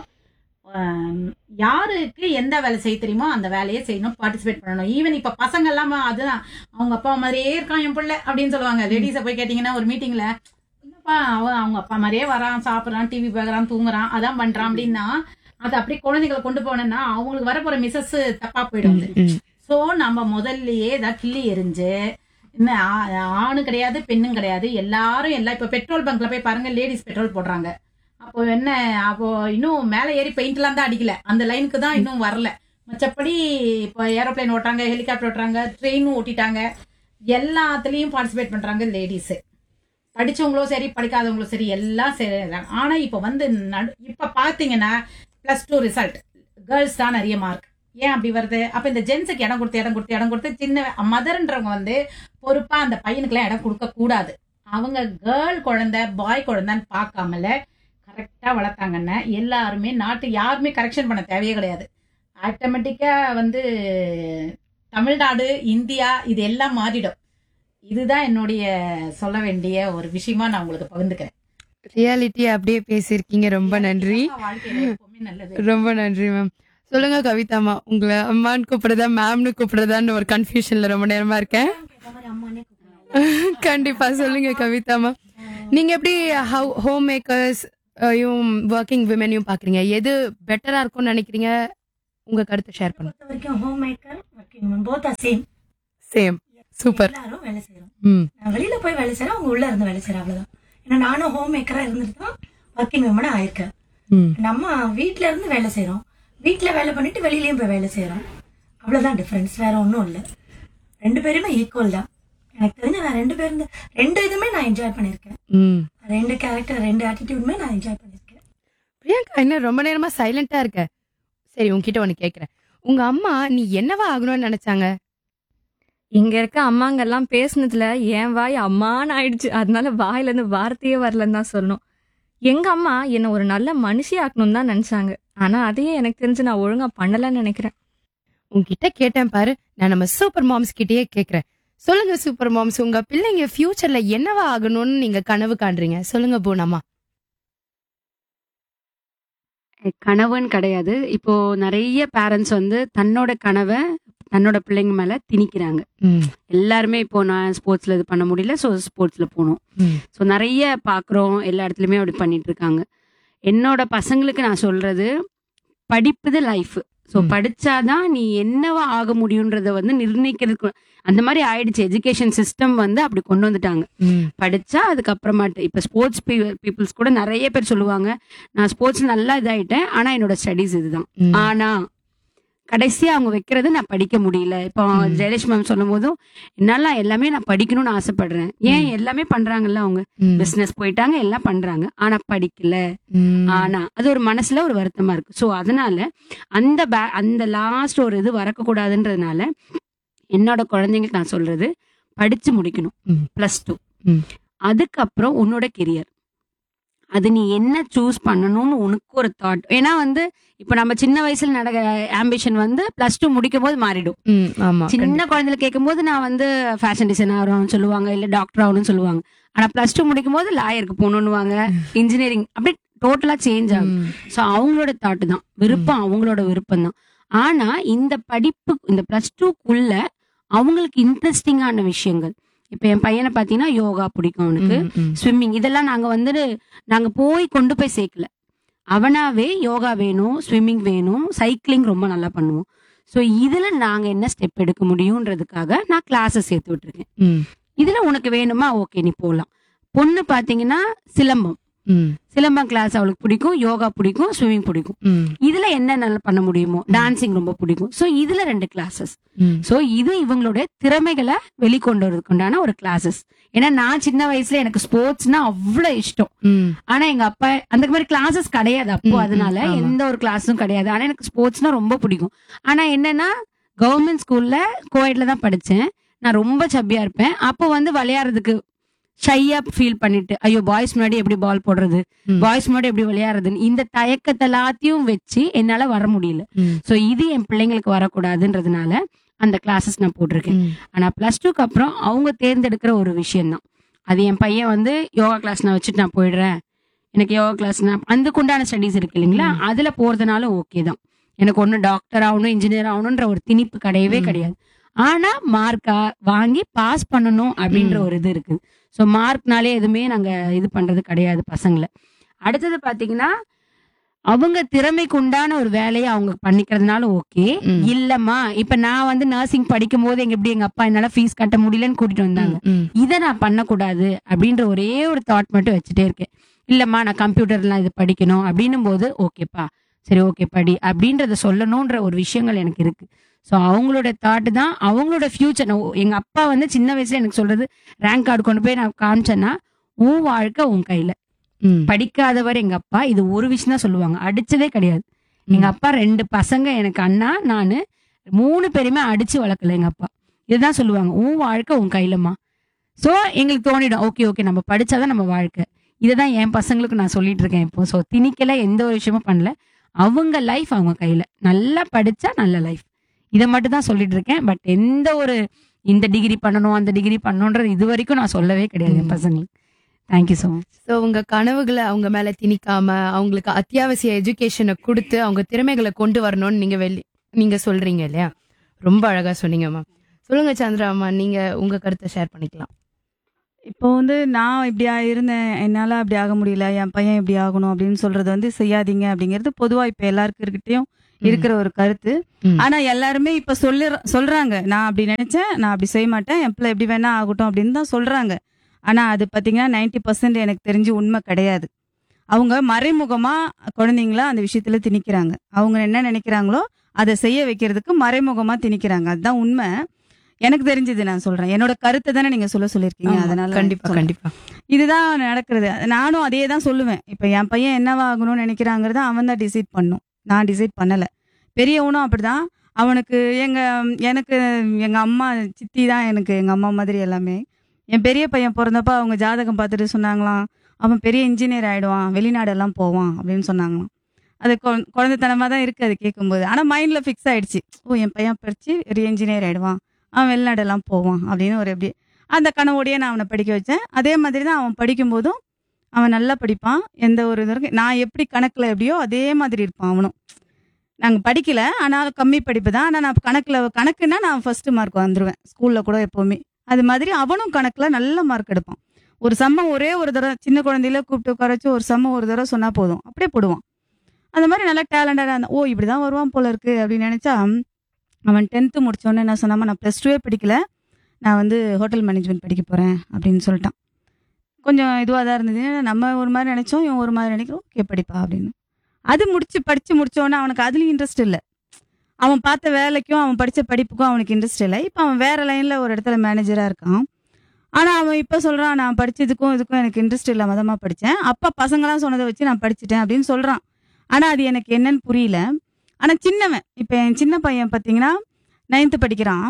ஆம், யாருக்கு எந்த வேலை செய்ய தெரியுமோ அந்த வேலையை செய்யணும் பார்ட்டிசிபேட் பண்ணணும் ஈவன் இப்ப பசங்க எல்லாம் அதுதான் அவங்க அப்பா மாதிரியே இருக்கான் என் பிள்ளை அப்படின்னு சொல்லுவாங்க லேடிஸை போய் கேட்டீங்கன்னா ஒரு மீட்டிங்ல என்னப்பா அவன் அவங்க அப்பா மாதிரியே வரான் சாப்பிடுறான் டிவி பார்க்கறான் தூங்குறான் அதான் பண்றான் அப்படின்னா அது அப்படியே குழந்தைகளை கொண்டு போனேன்னா அவங்களுக்கு வரப்போற மிஸ்ஸஸ் தப்பா போயிடும் அது. ம். சோ நம்ம முதல்லயே ஏதாவது கிள்ளி எரிஞ்சு என்ன ஆ- ஆணு கிடையாது பெண்ணும் கிடையாது எல்லாரும் எல்லா இப்ப பெட்ரோல் பங்க்ல போய் பாருங்க லேடிஸ் பெட்ரோல் போடுறாங்க அப்போ என்ன அப்போ இன்னும் மேல ஏறி பெயிண்ட் எல்லாம் தான் அடிக்கல அந்த லைனுக்கு தான் இன்னும் வரல மற்றபடி இப்போ ஏரோப்ளேன் ஓட்டுறாங்க ஹெலிகாப்டர் ஓட்டுறாங்க ட்ரெயினும் ஓட்டிட்டாங்க எல்லாத்துலயும் பார்ட்டிசிபேட் பண்றாங்க லேடிஸ் படிச்சவங்களும் சரி படிக்காதவங்களும் சரி எல்லாம் செய்றாங்க ஆனா இப்ப வந்து நடு இப்ப பாத்தீங்கன்னா பிளஸ் டூ ரிசல்ட் கேர்ள்ஸ் தான் நிறைய மார்க் ஏன் அப்படி வருது அப்ப இந்த ஜென்ஸுக்கு இடம் கொடுத்து இடம் கொடுத்து இடம் கொடுத்து சின்ன மதர்ன்றவங்க வந்து பொறுப்பா அந்த பையனுக்குலாம் இடம் கொடுக்க கூடாது அவங்க கேர்ள் குழந்தை பாய் குழந்தைன்னு பார்க்காமல கரெக்டா வளர்த்தாங்கன்னா எல்லாருமே நாட்டு யாருமே கரெக்ஷன் பண்ண தேவையே கிடையாது ஆட்டோமேட்டிக்கா வந்து தமிழ்நாடு இந்தியா இது எல்லாம் மாறிடும் இதுதான் என்னுடைய சொல்ல வேண்டிய ஒரு விஷயமா நான் உங்களுக்கு பகிர்ந்துக்கிறேன் ரியாலிட்டி அப்படியே பேசியிருக்கீங்க ரொம்ப நன்றி வாழ்க்கையில எப்பவுமே நல்லது ரொம்ப நன்றி மேம் சொல்லுங்க கவிதாமா உங்களை அம்மான்னு கூப்பிடுறதா மேம்னு கூப்பிடுறதான்னு ஒரு கன்ஃபியூஷன்ல ரொம்ப நேரமா இருக்கேன் இந்த மாதிரி அம்மானே கூப்பிடுறாங்க. கண்டிப்பா சொல்லுங்க கவிதாமா நீங்க எப்படி ஹோம் மேக்கர்ஸ் ஒர்க்கிங் விமனையும் பாக்குறீங்க எது பெட்டரா இருக்கும்னு நினைக்கிறீங்க உங்க கருத்தை ஷேர் பண்ணுங்க பொறுத்த வரைக்கும் home maker working woman both are same same super எல்லாரும் வேலை செய்யறோம் ம் நான் வெளியில போய் வேலை செய்யறேன் அவங்க உள்ள இருந்து வேலை செய்யறேன் அவ்வளவுதான் ஏன்னா நானும் ஹோம் மேக்கரா இருந்துட்டு தான் ஒர்க்கிங் உமனா ஆயிருக்கேன் ம் நம்ம வீட்ல இருந்து வேலை செய்யறோம் வீட்ல வேலை பண்ணிட்டு வெளியிலயும் போய் வேலை செய்யறோம் அவ்வளவுதான் டிஃபரன்ஸ் வேற ஒன்றும் இல்லை ரெண்டு பேருமே ஈக்குவல் தான் எனக்கு தெரிஞ்ச நான் ரெண்டு பேரும் இந்த- ரெண்டு இதுமே நான் என்ஜாய் பண்ணியிருக்கேன் ம் ரெண்டு கேரக்டர் ரெண்டு ஆட்டிடியூடுமே நான் என்ஜாய் பண்ணியிருக்கேன் பிரியங்கா என்ன ரொம்ப நேரமா சைலண்டா இருக்க சரி உன்கிட்ட ஒன்னு கேக்குறேன் உங்க அம்மா நீ என்னவா ஆகணும்னு நினைச்சாங்க இங்க இருக்க அம்மாங்கெல்லாம் பேசுனதுல என் வாய் அம்மான்னு ஆயிடுச்சு அதனால வாயில இருந்து வார்த்தையே வரலன்னு தான் சொல்லணும் எங்க அம்மா என்ன ஒரு நல்ல மனுஷி ஆக்கணும்னு தான் நினைச்சாங்க ஆனா அதையே எனக்கு தெரிஞ்சு நான் ஒழுங்கா பண்ணலன்னு நினைக்கிறேன் உன்கிட்ட கேட்டேன் பாரு நான் நம்ம சூப்பர் மாம்ஸ் கிட்டயே கேக்குறேன் சொல்லுங்க சூப்பர் மாம்ஸ் உங்க பிள்ளைங்க ஃபியூச்சர்ல என்னவா ஆகணும்னு நீங்க கனவு காண்றீங்க சொல்லுங்க பூனம்மா கனவுன்னு கிடையாது இப்போ நிறைய பேரண்ட்ஸ் வந்து தன்னோட கனவை தன்னோட பிள்ளைங்க மேல திணிக்கிறாங்க ம் எல்லாருமே இப்போ நான் ஸ்போர்ட்ஸ்ல இது பண்ண முடியல ஸோ ஸ்போர்ட்ஸ்ல போகணும் ம். ஸோ நிறைய பார்க்குறோம் எல்லா இடத்துலையுமே அப்படி பண்ணிட்டு இருக்காங்க என்னோட பசங்களுக்கு நான் சொல்றது படிப்புது லைஃப் ஸோ ம். படிச்சாதான் நீ என்னவா ஆக முடியுன்றத வந்து நிர்ணயிக்கிறதுக்கு அந்த மாதிரி ஆயிடுச்சு எஜுகேஷன் சிஸ்டம் வந்து அப்படி கொண்டு வந்துட்டாங்க ம் படிச்சா அதுக்கப்புறமாட்டு இப்போ ஸ்போர்ட்ஸ் பீப்புள்ஸ் கூட நிறைய பேர் சொல்லுவாங்க நான் ஸ்போர்ட்ஸ் நல்லா இதாயிட்டேன் ஆனா என்னோட ஸ்டடீஸ் இதுதான் ம். ஆனா கடைசியா அவங்க வைக்கிறது நான் படிக்க முடியல இப்போ ம். ஜெயலட்சுமி மேம் சொல்லும் போதும் என்னால எல்லாமே நான் படிக்கணும்னு ஆசைப்படுறேன் ஏன் எல்லாமே பண்றாங்கல்ல அவங்க ம். பிசினஸ் போயிட்டாங்க எல்லாம் பண்றாங்க ஆனா படிக்கல ம். ஆனா அது ஒரு மனசுல ஒரு வருத்தமா இருக்கு சோ அதனால அந்த பே- அந்த லாஸ்ட் ஒரு இது வரக்க கூடாதுன்றதுனால என்னோட குழந்தைங்களுக்கு நான் சொல்றது படிச்சு முடிக்கணும் ம். பிளஸ் டூ ம். அதுக்கப்புறம் உன்னோட கெரியர் அது நீ என்ன சூஸ் பண்ணணும்னு உனக்கு ஒரு தாட் ஏன்னா வந்து இப்ப நம்ம சின்ன வயசுல நடக்க ஆம்பிஷன் வந்து பிளஸ் டூ முடிக்கும் போது மாறிடும் ம், ஆமா சின்ன குழந்தைல கேட்கும் போது நான் வந்து ஃபேஷன் டிசைனர் ஆகணும்னு சொல்லுவாங்க இல்ல டாக்டர் ஆகணும்னு சொல்லுவாங்க ஆனா பிளஸ் டூ முடிக்கும் போது லாயருக்கு போகணும்னுவாங்க இன்ஜினியரிங் அப்படியே டோட்டலா சேஞ்ச் ஆகும் ம். ஸோ அவங்களோட தாட்டு தான் விருப்பம் அவங்களோட விருப்பம் தான் ஆனா இந்த படிப்பு இந்த பிளஸ் டூக்குள்ள அவங்களுக்கு இன்ட்ரெஸ்டிங்கான விஷயங்கள் இப்ப என் பையனை பாத்தீங்கன்னா யோகா பிடிக்கும் அவனுக்கு ம், ம். ஸ்விம்மிங் இதெல்லாம் நாங்க வந்து நாங்க போய் கொண்டு போய் சேர்க்கல அவனாவே யோகா வேணும் ஸ்விம்மிங் வேணும் சைக்கிளிங் ரொம்ப நல்லா பண்ணுவோம் ஸோ இதுல நாங்க என்ன ஸ்டெப் எடுக்க முடியுன்றதுக்காக நான் கிளாஸஸ் சேர்த்து விட்டுருக்கேன் ம், இதுல உனக்கு வேணுமா ஓகே நீ போகலாம் பொண்ணு பாத்தீங்கன்னா சிலம்பம் ம், சிலம்பம் கிளாஸ் அவளுக்கு பிடிக்கும் யோகா பிடிக்கும் ஸ்விம்மிங் பிடிக்கும் ம், இதுல என்ன நல்லா பண்ண முடியுமோ டான்சிங் ரொம்ப பிடிக்கும் சோ இதுல ரெண்டு கிளாஸஸ் ம். சோ இது இவங்களோட திறமைகளை வெளிக்கொண்டு வரதுக்கு உண்டான ஒரு கிளாஸஸ் ஏன்னா நான் சின்ன வயசுல எனக்கு ஸ்போர்ட்ஸ்னா அவ்வளவு இஷ்டம் ம். ஆனா எங்க அப்பா அந்த மாதிரி கிளாஸஸ் கிடையாது அப்போ ம், ம், அதனால ஆமா. எந்த ஒரு கிளாஸும் கிடையாது ஆனா எனக்கு ஸ்போர்ட்ஸ்னா ரொம்ப பிடிக்கும் ஆனா என்னன்னா கவர்மெண்ட் ஸ்கூல்ல கோயட்ல தான் படிச்சேன் நான் ரொம்ப சப்பியா இருப்பேன் அப்போ வந்து விளையாடுறதுக்கு ஷையா ஃபீல் பண்ணிட்டு ஐயோ பாய்ஸ் முன்னாடி எப்படி பால் போடுறது ம். பாய்ஸ் முன்னாடி எப்படி விளையாடுறதுன்னு இந்த தயக்கத்தை எல்லாத்தையும் வச்சு என்னால வர முடியல ம். சோ இது என் பிள்ளைங்களுக்கு வரக்கூடாதுன்றதுனால அந்த கிளாஸஸ் நான் போட்டிருக்கேன் ம். ஆனா பிளஸ் டூக்கு அப்புறம் அவங்க தேர்ந்தெடுக்கிற ஒரு விஷயம் தான் அது என் பையன் வந்து யோகா கிளாஸ் நான் வச்சுட்டு நான் போயிடுறேன் எனக்கு யோகா கிளாஸ் அதுக்கு உண்டான ஸ்டடீஸ் இருக்கு இல்லைங்களா அதுல போறதுனால ஓகே தான் எனக்கு ஒண்ணு டாக்டர் ஆகணும் இன்ஜினியர் ஆகணும்ன்ற ஒரு திணிப்பு கிடையவே ம். கிடையாது ஆனா மார்க்கா வாங்கி பாஸ் பண்ணணும் அப்படின்ற ம். ஒரு இது இருக்குது ஸோ மார்க்னாலே எதுவுமே நாங்க இது பண்றது கிடையாது பசங்களை அடுத்தது பாத்தீங்கன்னா அவங்க திறமைக்கு உண்டான ஒரு வேலையை அவங்க பண்ணிக்கிறதுனால ஓகே ம். இல்லம்மா இப்ப நான் வந்து நர்சிங் படிக்கும் போது எங்க எப்படி எங்க அப்பா என்னால ஃபீஸ் கட்ட முடியலன்னு கூட்டிட்டு வந்தாங்க ம். இதை நான் பண்ணக்கூடாது அப்படின்ற ஒரே ஒரு தாட் மட்டும் வச்சுட்டே இருக்கேன் இல்லம்மா நான் கம்ப்யூட்டர்லாம் இது படிக்கணும் அப்படின்னும் போது ஓகேப்பா சரி ஓகே படி அப்படின்றத சொல்லணுன்ற ஒரு விஷயங்கள் எனக்கு இருக்கு ஸோ அவங்களோட தாட் தான் அவங்களோட ஃபியூச்சர் எங்க அப்பா வந்து சின்ன வயசுல எனக்கு சொல்றது ரேங்க் கார்டு கொண்டு போய் நான் காமிச்சேன்னா உன் வாழ்க்கை உன் கையில ம். படிக்காதவர் எங்க அப்பா இது ஒரு விஷயம் தான் சொல்லுவாங்க அடிச்சதே கிடையாது எங்க அப்பா ரெண்டு பசங்க எனக்கு அண்ணா நானு மூணு பேருமே அடிச்சு வளர்க்கல எங்க அப்பா இதுதான் சொல்லுவாங்க உன் வாழ்க்கை உன் கையிலம்மா சோ எங்களுக்கு தோணிடும் ஓகே ஓகே நம்ம படிச்சாதான் நம்ம வாழ்க்கை இதுதான் என் பசங்களுக்கு நான் சொல்லிட்டு இருக்கேன் இப்போ ஸோ திணிக்கல எந்த ஒரு விஷயமும் பண்ணல அவங்க லைஃப் அவங்க கையில நல்லா படிச்சா நல்ல லைஃப் இதை மட்டும் தான் சொல்லிட்டு இருக்கேன் பட் எந்த ஒரு இந்த டிகிரி பண்ணணும் அந்த டிகிரி பண்ணணுன்றது இது வரைக்கும் நான் சொல்லவே கிடையாது என் ம். பசங்களுக்கு தேங்க்யூ ஸோ மச் சோ உங்க கனவுகளை அவங்க மேல திணிக்காம அவங்களுக்கு அத்தியாவசிய எஜுகேஷனை கொடுத்து அவங்க திறமைகளை கொண்டு வரணும்னு நீங்க வெளி நீங்க சொல்றீங்க இல்லையா ரொம்ப அழகா சொன்னீங்கம்மா சொல்லுங்க சந்திராம்மா நீங்க உங்க கருத்தை ஷேர் பண்ணிக்கலாம் இப்போ வந்து நான் இப்படியா இருந்தேன் என்னால் அப்படி ஆக முடியல என் பையன் இப்படி ஆகணும் அப்படின்னு சொல்றது வந்து செய்யாதீங்க அப்படிங்கிறது பொதுவாக இப்போ எல்லாருக்கிட்டையும் இருக்கிற ஒரு கருத்து ம். ஆனா எல்லாருமே இப்ப சொல்லு சொல்றாங்க நான் அப்படி நினைச்சேன் நான் அப்படி செய்ய மாட்டேன் என் பிள்ளை எப்படி வேணா ஆகட்டும் அப்படின்னு தான் சொல்றாங்க ஆனா அது பாத்தீங்கன்னா நைன்டி பர்சன்ட் எனக்கு தெரிஞ்சு உண்மை கிடையாது அவங்க மறைமுகமா குழந்தைங்கள அந்த விஷயத்துல திணிக்கிறாங்க அவங்க என்ன நினைக்கிறாங்களோ அதை செய்ய வைக்கிறதுக்கு மறைமுகமா திணிக்கிறாங்க அதுதான் உண்மை எனக்கு தெரிஞ்சது நான் சொல்றேன் என்னோட கருத்தை தானே நீங்க சொல்ல சொல்லிருக்கீங்க ஆமா, அதனால கண்டிப்பா சொல்றேன். கண்டிப்பா இதுதான் நடக்கிறது நானும் அதே தான் சொல்லுவேன் இப்ப என் பையன் என்னவா ஆகணும்னு நினைக்கிறாங்கிறத அவன் தான் டிசைட் பண்ணும் நான் டிசைட் பண்ணல பெரியவனும் அப்படிதான் அவனுக்கு எங்க எனக்கு எங்க அம்மா சித்தி தான் எனக்கு எங்க அம்மா மாதிரி எல்லாமே என் பெரிய பையன் பிறந்தப்ப அவங்க ஜாதகம் பார்த்துட்டு சொன்னாங்களாம் அவன் பெரிய இன்ஜினியர் ஆயிடுவான் வெளிநாடெல்லாம் போவான் அப்படின்னு சொன்னாங்களாம் அது கொ- குழந்தைத்தனமா தான் இருக்கு அது கேட்கும்போது ஆனா மைண்ட்ல ஃபிக்ஸ் ஆயிடுச்சு ஓ என் பையன் படிச்சு ஒரு இன்ஜினியர் ஆயிடுவான் அவன் வெளிநாடெல்லாம் போவான் அப்படின்னு ஒரு எப்படி அந்த கனவோடயே நான் அவனை படிக்க வச்சேன் அதே மாதிரி தான் அவன் படிக்கும்போதும் அவன் நல்லா படிப்பான் எந்த ஒரு இது இருக்கு நான் எப்படி கணக்கில் எப்படியோ அதே மாதிரி இருப்பான் அவனும் நாங்கள் படிக்கல ஆனால் கம்மி படிப்பு தான் ஆனால் நான் கணக்கில் கணக்குன்னா நான் ஃபர்ஸ்ட் மார்க் வந்துடுவேன் ஸ்கூலில் கூட எப்போவுமே அது மாதிரி அவனும் கணக்கில் நல்ல மார்க் எடுப்பான் ஒரு சம்மம் ஒரே ஒரு தடவை சின்ன குழந்தையில கூப்பிட்டு உட்கார வச்சு ஒரு சம்மம் ஒரு தடவை சொன்னால் போதும் அப்படியே போடுவான் அந்த மாதிரி நல்லா டேலண்டடாக இருந்தான் ஓ இப்படி தான் வருவான் போல இருக்கு அப்படின்னு நினச்சா அவன் டென்த்து முடிச்சோடனே என்ன சொன்னாம நான் ப்ளஸ் டூவே படிக்கல நான் வந்து ஹோட்டல் மேனேஜ்மெண்ட் படிக்க போகிறேன் அப்படின்னு சொல்லிட்டான் கொஞ்சம் இதுவாக தான் இருந்தது ஏன்னா நம்ம ஒரு மாதிரி நினைச்சோம் இவன் ஒரு மாதிரி நினைக்கிறோம் ஓகே படிப்பா அப்படின்னு அது முடிச்சு படிச்சு முடிச்சோடனே அவனுக்கு அதுலயும் இன்ட்ரெஸ்ட் இல்லை அவன் பார்த்த வேலைக்கும் அவன் படிச்ச படிப்புக்கும் அவனுக்கு இன்ட்ரெஸ்ட் இல்லை இப்போ அவன் வேற லைன்ல ஒரு இடத்துல மேனேஜரா இருக்கான் ஆனா அவன் இப்போ சொல்றான் நான் படிச்சதுக்கும் இதுக்கும் எனக்கு இன்ட்ரெஸ்ட் இல்லாம தான் படிச்சேன் அப்பா பசங்களாம் சொன்னதை வச்சு நான் படிச்சுட்டேன் அப்படின்னு சொல்றான் ஆனா அது எனக்கு என்னன்னு புரியல ஆனா சின்னவன் இப்போ என் சின்ன பையன் பார்த்தீங்கன்னா நைன்த்து படிக்கிறான்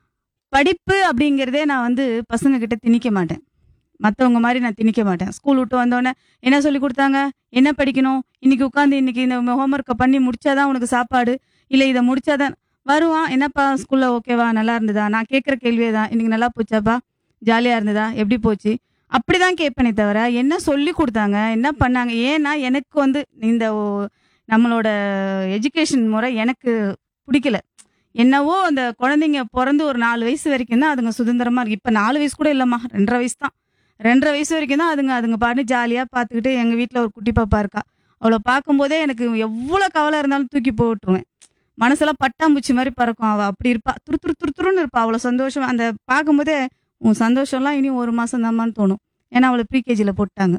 படிப்பு அப்படிங்கிறதே நான் வந்து பசங்க கிட்ட திணிக்க மாட்டேன் மற்றவங்க மாதிரி நான் திணிக்க மாட்டேன் ஸ்கூல் விட்டு வந்தோடனே என்ன சொல்லி கொடுத்தாங்க என்ன படிக்கணும் இன்னைக்கு உட்காந்து இன்னைக்கு இந்த ஹோம்ஒர்க்கை பண்ணி முடிச்சாதான் உனக்கு சாப்பாடு இல்லை இதை முடிச்சாதான் வருவான் என்னப்பா ஸ்கூல்ல ஓகேவா நல்லா இருந்ததா நான் கேட்குற கேள்வியே தான் இன்னைக்கு நல்லா போச்சாப்பா ஜாலியா இருந்ததா எப்படி போச்சு அப்படிதான் கேட்பேனே தவிர என்ன சொல்லி கொடுத்தாங்க என்ன பண்ணாங்க ஏன்னா எனக்கு வந்து இந்த ஓ- நம்மளோட எஜுகேஷன் முறை எனக்கு பிடிக்கல என்னவோ அந்த குழந்தைங்க பிறந்து ஒரு நாலு வயசு வரைக்கும் தான் அதுங்க சுதந்திரமா இருக்கு இப்ப நாலு வயசு கூட இல்லம்மா ரெண்டரை வயசு தான் ரெண்டரை வயசு வரைக்கும் தான் அதுங்க அதுங்க பாட்டு ஜாலியா பார்த்துக்கிட்டு எங்க வீட்ல ஒரு குட்டி பாப்பா இருக்கா அவளை பார்க்கும்போதே எனக்கு எவ்வளவு கவலை இருந்தாலும் தூக்கி போட்டுருவேன் மனசெல்லாம் பட்டாம்பூச்சி மாதிரி பறக்கும் அவ அப்படி இருப்பா துரு துரு துரு துருன்னு இருப்பா அவ்வளவு சந்தோஷம் அந்த பார்க்கும்போதே உன் சந்தோஷம்லாம் இனி ஒரு மாசம் தான்மான்னு தோணும் ஏன்னா அவளை ப்ரீகேஜில போட்டாங்க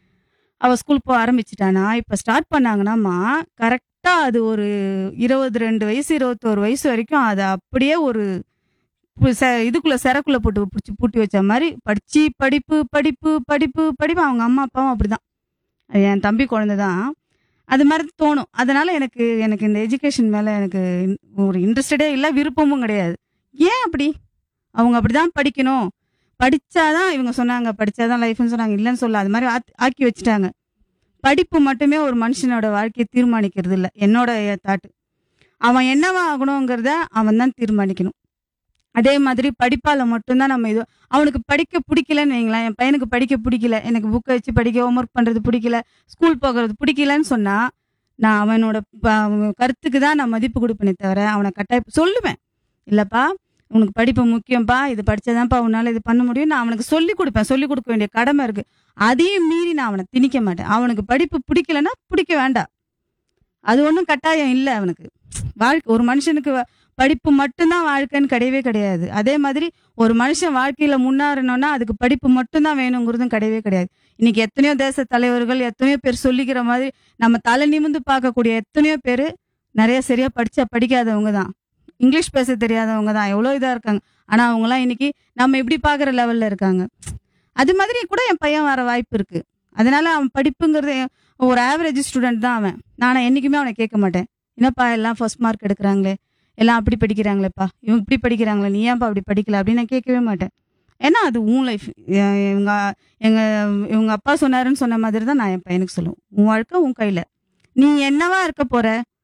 அவ ஸ்கூல் போக ஆரம்பிச்சிட்டானா இப்ப ஸ்டார்ட் பண்ணாங்கன்னாமா கரெக்டா அது ஒரு இருபது ரெண்டு வயசு இருபத்தோரு வயசு வரைக்கும் அதை அப்படியே ஒரு பு- ச- இதுக்குள்ள செரக்குள்ள போட்டு பிடிச்சி பூட்டி வச்ச மாதிரி படிச்சு படிப்பு படிப்பு படிப்பு படிப்பு அவங்க அம்மா அப்பாவும் அப்படிதான் அது என் தம்பி குழந்தை தான் அது மாதிரி தோணும் அதனால எனக்கு எனக்கு இந்த எஜுகேஷன் மேல எனக்கு இன்- ஒரு இன்ட்ரெஸ்டடே இல்லை விருப்பமும் கிடையாது ஏன் அப்படி அவங்க அப்படிதான் படிக்கணும் படிச்சாதான் இவங்க சொன்னாங்க படிச்சாதான் லைஃப்னு சொன்னாங்க இல்லைன்னு சொல்ல அது மாதிரி ஆத்- ஆக்கி வச்சுட்டாங்க படிப்பு மட்டுமே ஒரு மனுஷனோட வாழ்க்கையை தீர்மானிக்கிறது இல்லை என்னோட தாட்டு அவன் என்னவா ஆகணுங்கிறத அவன் தான் தீர்மானிக்கணும் அதே மாதிரி படிப்பால மட்டும்தான் நம்ம இது அவனுக்கு படிக்க பிடிக்கலன்னு வைங்களேன் என் பையனுக்கு படிக்க பிடிக்கல எனக்கு புக்கை வச்சு படிக்க ஹோம்ஒர்க் பண்றது பிடிக்கல ஸ்கூல் போகிறது பிடிக்கலன்னு சொன்னா நான் அவனோட ப- அவன் கருத்துக்கு தான் நான் மதிப்பு கொடுப்பேனே தவிர அவனை கட்டாய சொல்லுவேன் இல்லப்பா உனக்கு படிப்பு முக்கியம்ப்பா இது படிச்சாதான்ப்பா உன்னால இது பண்ண முடியும் நான் அவனுக்கு சொல்லி கொடுப்பேன் சொல்லி கொடுக்க வேண்டிய கடமை இருக்கு அதையும் மீறி நான் அவனை திணிக்க மாட்டேன் அவனுக்கு படிப்பு பிடிக்கலன்னா பிடிக்க வேண்டாம் அது ஒன்றும் கட்டாயம் இல்லை அவனுக்கு வாழ்க்கை ஒரு மனுஷனுக்கு வ- படிப்பு மட்டும்தான் வாழ்க்கைன்னு கிடையவே கிடையாது அதே மாதிரி ஒரு மனுஷன் வாழ்க்கையில முன்னேறணும்னா அதுக்கு படிப்பு மட்டும்தான் வேணுங்கிறதும் கிடையவே கிடையாது இன்னைக்கு எத்தனையோ தேச தலைவர்கள் எத்தனையோ பேர் சொல்லிக்கிற மாதிரி நம்ம தலை நிமிந்து பார்க்கக்கூடிய எத்தனையோ பேர் நிறைய சரியா படிச்சா படிக்காதவங்க தான் இங்கிலீஷ் பேச தெரியாதவங்க தான் எவ்வளோ இதாக இருக்காங்க ஆனால் அவங்களாம் இன்னைக்கு நம்ம இப்படி பார்க்குற லெவலில் இருக்காங்க அது மாதிரி கூட என் பையன் வர வாய்ப்பு இருக்கு அதனால அவன் படிப்புங்கிறது ஒரு ஆவரேஜ் ஸ்டூடெண்ட் தான் அவன் நான் என்னைக்குமே அவனை கேட்க மாட்டேன் என்னப்பா எல்லாம் ஃபர்ஸ்ட் மார்க் எடுக்கிறாங்களே எல்லாம் அப்படி படிக்கிறாங்களேப்பா இவங்க இப்படி படிக்கிறாங்களே நீ ஏன்ப்பா அப்படி படிக்கல அப்படின்னு நான் கேட்கவே மாட்டேன் ஏன்னா அது உன் லைஃப் இவங்க எங்க இவங்க அப்பா சொன்னாருன்னு சொன்ன மாதிரி தான் நான் என் பையனுக்கு சொல்லுவேன் உன் வாழ்க்கை உன் கையில நீ என்னவா இருக்க போற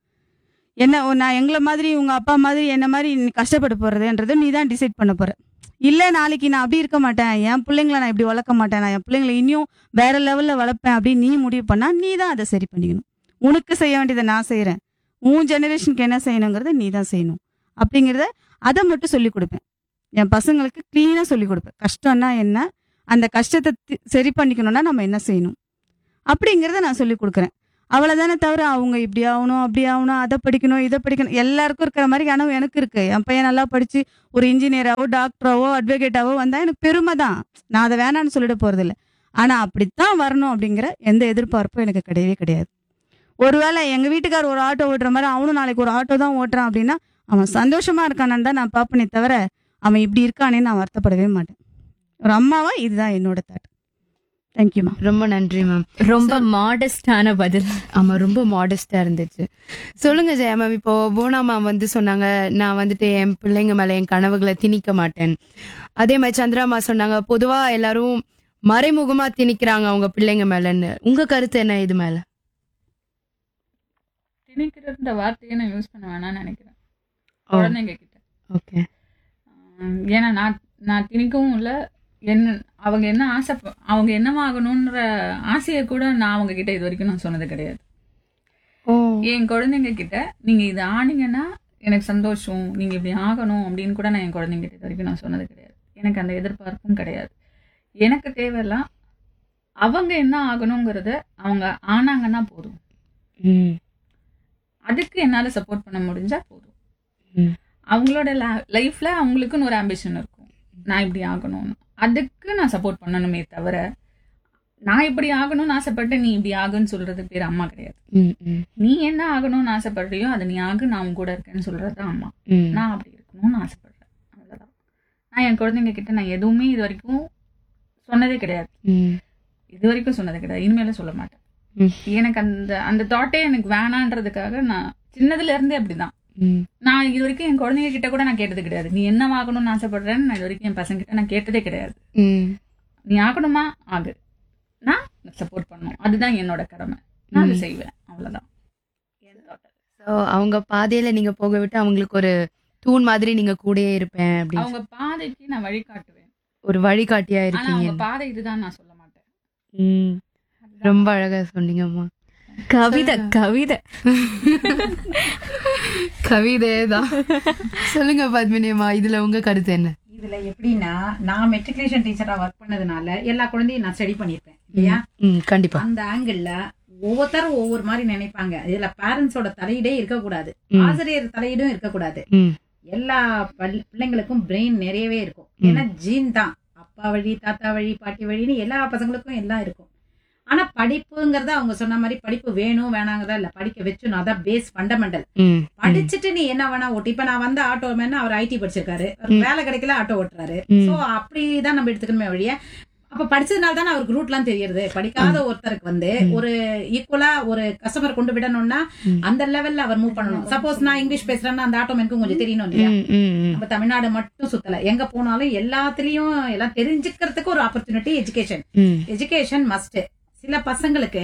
என்ன ஓ, நான் எங்களை மாதிரி உங்க அப்பா மாதிரி என்ன மாதிரி நீ கஷ்டப்பட போறதுன்றது நீ தான் டிசைட் பண்ண போற இல்ல நாளைக்கு நான் அப்படி இருக்க மாட்டேன் என் பிள்ளைங்களை நான் இப்படி வளர்க்க மாட்டேன் நான் என் பிள்ளைங்களை இனியும் வேற லெவல்ல வளர்ப்பேன் அப்படின்னு நீ முடிவு பண்ணா நீ தான் அதை சரி பண்ணிக்கணும் உனக்கு செய்ய வேண்டியதை நான் செய்றேன் உன் ஜெனரேஷனுக்கு என்ன செய்யணுங்கிறத நீ தான் செய்யணும் அப்படிங்கிறத அதை மட்டும் சொல்லி கொடுப்பேன் என் பசங்களுக்கு க்ளீனாக சொல்லி கொடுப்பேன் கஷ்டம்னா என்ன அந்த கஷ்டத்தை தி- சரி பண்ணிக்கணும்னா நம்ம என்ன செய்யணும் அப்படிங்கிறத நான் சொல்லி கொடுக்குறேன் அவ்வளவுதானே தவிர அவங்க இப்படி ஆகணும் அப்படி ஆகணும் அதை படிக்கணும் இதை படிக்கணும் எல்லாருக்கும் இருக்கிற மாதிரி கனவு எனக்கு இருக்கு என் பையன் நல்லா படிச்சு ஒரு இன்ஜினியராவோ டாக்டராவோ அட்வொகேட்டாவோ வந்தா எனக்கு பெருமை தான் நான் அதை வேணான்னு சொல்லிட போறதில்ல ஆனா அப்படித்தான் வரணும் அப்படிங்கிற எந்த எதிர்பார்ப்பும் எனக்கு கிடையவே கிடையாது ஒருவேளை எங்க வீட்டுக்கார் ஒரு ஆட்டோ ஓட்டுற மாதிரி அவனும் நாளைக்கு ஒரு ஆட்டோ தான் ஓட்டுறான் அப்படின்னா அவன் சந்தோஷமா இருக்கானான்னு தான் நான் பார்ப்பனே தவிர அவன் இப்படி இருக்கானே நான் வருத்தப்படவே மாட்டேன் ஒரு அம்மாவா இதுதான் என்னோட தாட் தேங்க்யூமா ரொம்ப நன்றி மேம் ரொம்ப மாடஸ்டான பதில் ஆமா ரொம்ப மாடஸ்டா இருந்துச்சு சொல்லுங்க ஜெயா மேம் இப்போ போனா மேம் வந்து சொன்னாங்க நான் வந்துட்டு என் பிள்ளைங்க மேல என் கனவுகளை திணிக்க மாட்டேன் அதே மாதிரி சந்திராமா சொன்னாங்க பொதுவா எல்லாரும் மறைமுகமா திணிக்கிறாங்க அவங்க பிள்ளைங்க மேலன்னு உங்க கருத்து என்ன இது மேல திணிக்கிறன்ற வார்த்தையை நான் யூஸ் பண்ண வேணாம்னு நினைக்கிறேன் ஓ. குழந்தைங்க கிட்ட ஓகே ஆஹ் ஏன்னா நான் நான் திணிக்கவும் இல்லை என்ன அவங்க என்ன ஆசை அவங்க என்னவாகணுன்ற ஆசையை கூட நான் அவங்க கிட்ட இது வரைக்கும் நான் சொன்னது கிடையாது ஓ என் குழந்தைங்க கிட்ட நீங்க இது ஆனீங்கன்னா எனக்கு சந்தோஷம் நீங்க இப்படி ஆகணும் அப்படின்னு கூட நான் என் குழந்தைங்க கிட்ட இது வரைக்கும் நான் சொன்னது கிடையாது எனக்கு அந்த எதிர்பார்ப்பும் கிடையாது எனக்கு தேவையெல்லாம் அவங்க என்ன ஆகணுங்கிறத அவங்க ஆனாங்கன்னா போதும் ம் அதுக்கு என்னால சப்போர்ட் பண்ண முடிஞ்சா போதும் ம். அவங்களோட லைஃப்ல அவங்களுக்குன்னு ஒரு ஆம்பிஷன் இருக்கும் நான் இப்படி ஆகணும்னு அதுக்கு நான் சப்போர்ட் பண்ணணுமே தவிர நான் இப்படி ஆகணும்னு ஆசைப்பட்டு நீ இப்படி ஆகுன்னு சொல்றது பேர் அம்மா கிடையாது ம் ம் நீ என்ன ஆகணும்னு ஆசைப்படுறியோ அதை நீ ஆகு நான் உன் கூட இருக்கேன்னு சொல்றது தான் அம்மா ம் நான் அப்படி இருக்கணும்னு ஆசைப்படுறேன் அவ்வளவுதான் நான் என் குழந்தைங்க கிட்ட நான் எதுவுமே இது வரைக்கும் சொன்னதே கிடையாது ம் இது வரைக்கும் சொன்னது கிடையாது இனிமேல சொல்ல மாட்டேன் ம். எனக்கு அந்த அந்த தாட்டே எனக்கு வேணான்றதுக்காக நான் சின்னதுல இருந்தே அப்படிதான் ம் நான் இது வரைக்கும் என் குழந்தைங்க கிட்ட கூட நான் கேட்டது கிடையாது நீ என்ன ஆகணும்னு ஆசைப்படுறேன்னு நான் இது வரைக்கும் என் பசங்க கிட்ட நான் கேட்டதே கிடையாது ம் நீ ஆகணுமா ஆகு நான் சப்போர்ட் பண்ணணும் அதுதான் என்னோட கடமை நான் அதை ம். செய்வேன் அவ்வளவுதான் என் thought. ஸோ அவங்க பாதையில நீங்க போக விட்டு அவங்களுக்கு ஒரு தூண் மாதிரி நீங்க கூடயே இருப்பேன் அப்படின்னு அவங்க பாதைக்கு நான் வழிகாட்டுவேன் ஒரு வழிகாட்டியா ஆனா இருக்கீங்க அவங்க பாதை இதுதான் நான் சொல்ல மாட்டேன் ம் ரொம்ப அழகா சொன்னீங்கம்மா கவிதை கவிதை கவிதை தான் சொல்லுங்க பத்மினியம்மா இதுல உங்க கருத்து என்ன இதுல எப்படின்னா நான் மெட்ரிகுலேஷன் டீச்சரா ஒர்க் பண்ணதுனால எல்லா குழந்தையும் நான் ஸ்டடி பண்ணிருப்பேன் இல்லையா ம் கண்டிப்பா அந்த ஆங்கிள் ஒவ்வொருத்தரும் ஒவ்வொரு மாதிரி நினைப்பாங்க இதுல பேரண்ட்ஸோட தலையீடே இருக்கக்கூடாது ம். ஆசிரியர் தலையீடும் இருக்கக்கூடாது ம் எல்லா பள்- பிள்ளைங்களுக்கும் பிரெயின் நிறையவே இருக்கும் ம். ஏன்னா ஜீன் தான் அப்பா வழி தாத்தா வழி பாட்டி வழின்னு எல்லா பசங்களுக்கும் எல்லாம் இருக்கும் ஆனா படிப்புங்கிறத அவங்க சொன்ன மாதிரி படிப்பு வேணும் வேணாங்கிறதா இல்ல படிக்க வச்சுணும் அதான் பேஸ் ஃபண்டமெண்டல் ம் படிச்சுட்டு நீ என்ன வேணா ஓட்டு இப்ப நான் வந்து ஆட்டோ மேன் அவர் ஐடி படிச்சிருக்காரு ம். வேலை கிடைக்கல ஆட்டோ ஓட்டுறாரு ம். சோ அப்படிதான் நம்ம எடுத்துக்கணுமே வழிய அப்ப படிச்சதுனால தானே அவருக்கு ரூட்லாம் தெரியறது படிக்காத ஒருத்தருக்கு வந்து ம். ஒரு ஈக்குவலா ஒரு கஸ்டமர் கொண்டு விடணும்னா ம். அந்த லெவல்ல அவர் மூவ் பண்ணணும் சப்போஸ் நான் இங்கிலீஷ் பேசுறேன்னா அந்த ஆட்டோமேனுக்கும் கொஞ்சம் தெரியணும் இல்லையா ம், ம், ம். நம்ம தமிழ்நாடு மட்டும் சுத்தல எங்க போனாலும் எல்லாத்துலயும் எல்லாம் தெரிஞ்சுக்கிறதுக்கு ஒரு ஆப்பர்ச்சுனிட்டி எஜுகேஷன் ம், எஜுகேஷன் மஸ்ட் சில பசங்களுக்கு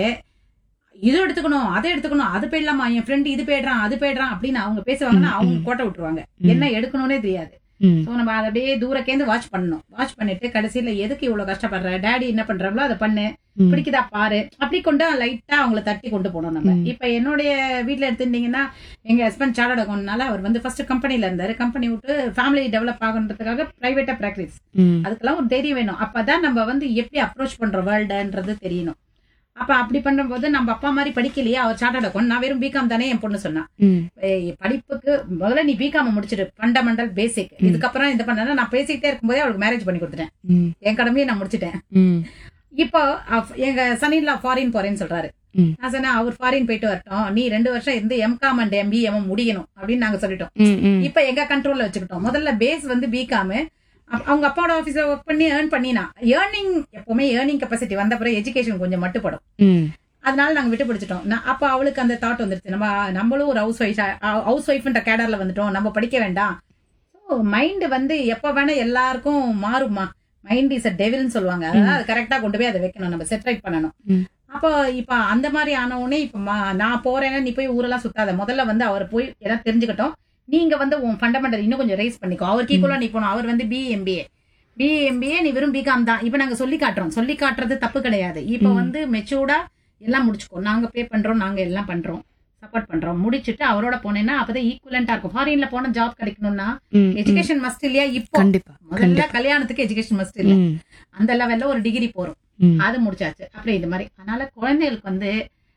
இது எடுத்துக்கணும் அதை எடுத்துக்கணும் அது போயிடலாமா என் ஃப்ரெண்ட் இது போயிடுறான் அது போயிடுறான் அப்படின்னு அவங்க பேசுவாங்கன்னா ம், அவங்க ம். கோட்டை விட்டுருவாங்க ம். என்ன எடுக்கணும்னே தெரியாது ம், சோ நம்ம அதை அப்படியே தூரக்கேந்து வாட்ச் பண்ணணும் வாட்ச் பண்ணிட்டு கடைசியில எதுக்கு இவ்வளவு கஷ்டப்படுற டேடி என்ன பண்றாங்களோ அதை பண்ணு ம். பிடிக்குதா பாரு அப்படி கொண்டு லைட்டா அவங்கள தட்டி கொண்டு போனோம் நம்ம ம். இப்ப என்னுடைய வீட்ல எடுத்துட்டீங்கன்னா எங்க ஹஸ்பண்ட் சார்ட் அக்கௌண்ட்னால அவர் வந்து ஃபர்ஸ்ட் கம்பெனில இருந்தாரு கம்பெனி விட்டு ஃபேமிலி டெவலப் ஆகுன்றதுக்காக பிரைவேட்டா பிராக்டிஸ் ம், அதுக்கெல்லாம் ஒரு தைரியம் வேணும் அப்பதான் நம்ம வந்து எப்படி அப்ரோச் பண்றோம் வேர்ல்டுன்றது தெரியணும் அப்ப அப்படி பண்ணும்போது நம்ம அப்பா மாதிரி படிக்கலையே அவர் சார்ட்டட் அக்கௌண்ட் நான் வெறும் பிகாம் தானே என் பொண்ணு சொன்னா ம், ஏய், படிப்புக்கு முதல்ல நீ பிகாம் முடிச்சிடு ஃபண்டமெண்டல் பேசிக் ம். இதுக்கப்புறம் இது பண்ணா நான் பேசிக்கிட்டே இருக்கும்போதே அவளுக்கு மேரேஜ் பண்ணி கொடுத்துட்டேன் ம், என் கடமையை நான் முடிச்சிட்டேன் ம், இப்போ அப்- எங்க சனிலா ஃபாரின் போறேன்னு சொல்றாரு ம். நான் சொன்னேன் அவர் ஃபாரின் போயிட்டு வரட்டும் நீ ரெண்டு வருஷம் இருந்து எம்காம் அண்ட் எம்பிஎம் முடியணும் அப்படின்னு நாங்க சொல்லிட்டோம் ம், ம். இப்ப எங்க கண்ட்ரோல்ல வச்சுக்கிட்டோம் முதல்ல பேஸ் வந்து பிகாம் அவங்க அப்பாவோட ஆபீஸ்ல ஒர்க் பண்ணி ஏர்ன் பண்ணினா ஏர்னிங் எப்பவுமே ஏர்னிங் கெப்பாசிட்டி வந்த பிறகு எஜுகேஷன் கொஞ்சம் மட்டுப்படும் ம், அதனால நாங்க விட்டு பிடிச்சிட்டோம் நான் அப்ப அவளுக்கு அந்த தாட் வந்துருச்சு நம்ம நம்மளும் ஒரு ஹவுஸ் ஒய்ஃப் ஹவுஸ் ஒய்ஃப்ன்ற கேடர்ல வந்துட்டோம் நம்ம படிக்க வேண்டாம் ஸோ மைண்ட் வந்து எப்ப வேணா எல்லாருக்கும் மாறுமா மைண்ட் இஸ் அ டெவில்னு சொல்லுவாங்க அதாவது அது கரெக்டா கொண்டு போய் அதை வைக்கணும் நம்ம செட்ரைட் பண்ணணும் ம். அப்போ இப்ப அந்த மாதிரி ஆன உடனே இப்ப மா- நான் போறேன்னா நீ போய் ஊரெல்லாம் சுத்தாத முதல்ல வந்து அவர் போய் எல்லாம் தெரிஞ்சுக்கிட்டோம் நீங்க வந்து உன் ஃபண்டமெண்டல் இன்னும் கொஞ்சம் ரைஸ் பண்ணிக்கோ அவருக்கு ஈக்குவலா நீ போகணும் அவர் வந்து பிஎம்பிஏ பிஎம்பிஏ நீ வெறும் பிகாம் தான் இப்ப நாங்க சொல்லி காட்டுறோம் சொல்லி காட்டுறது தப்பு கிடையாது இப்ப ம். வந்து மெச்சூர்டா எல்லாம் முடிச்சுக்கோ நாங்க பே பண்றோம் நாங்க எல்லாம் பண்றோம் சப்போர்ட் பண்றோம் முடிச்சிட்டு அவரோட போனேன்னா அப்பதான் ஈக்குவலண்டா இருக்கும் ஃபாரின்ல போன ஜாப் கிடைக்கணும்னா ம், ம். எஜுகேஷன் மஸ்ட் இல்லையா இப்போ கண்டிப்பா முதல்ல கண்டிப்பா கல்யாணத்துக்கு எஜுகேஷன் மஸ்ட் இல்ல ம், அந்த லெவல்ல ஒரு டிகிரி போறோம் ம். அது முடிச்சாச்சு அப்புறம் இது மாதிரி அதனால குழந்தைகளுக்கு வந்து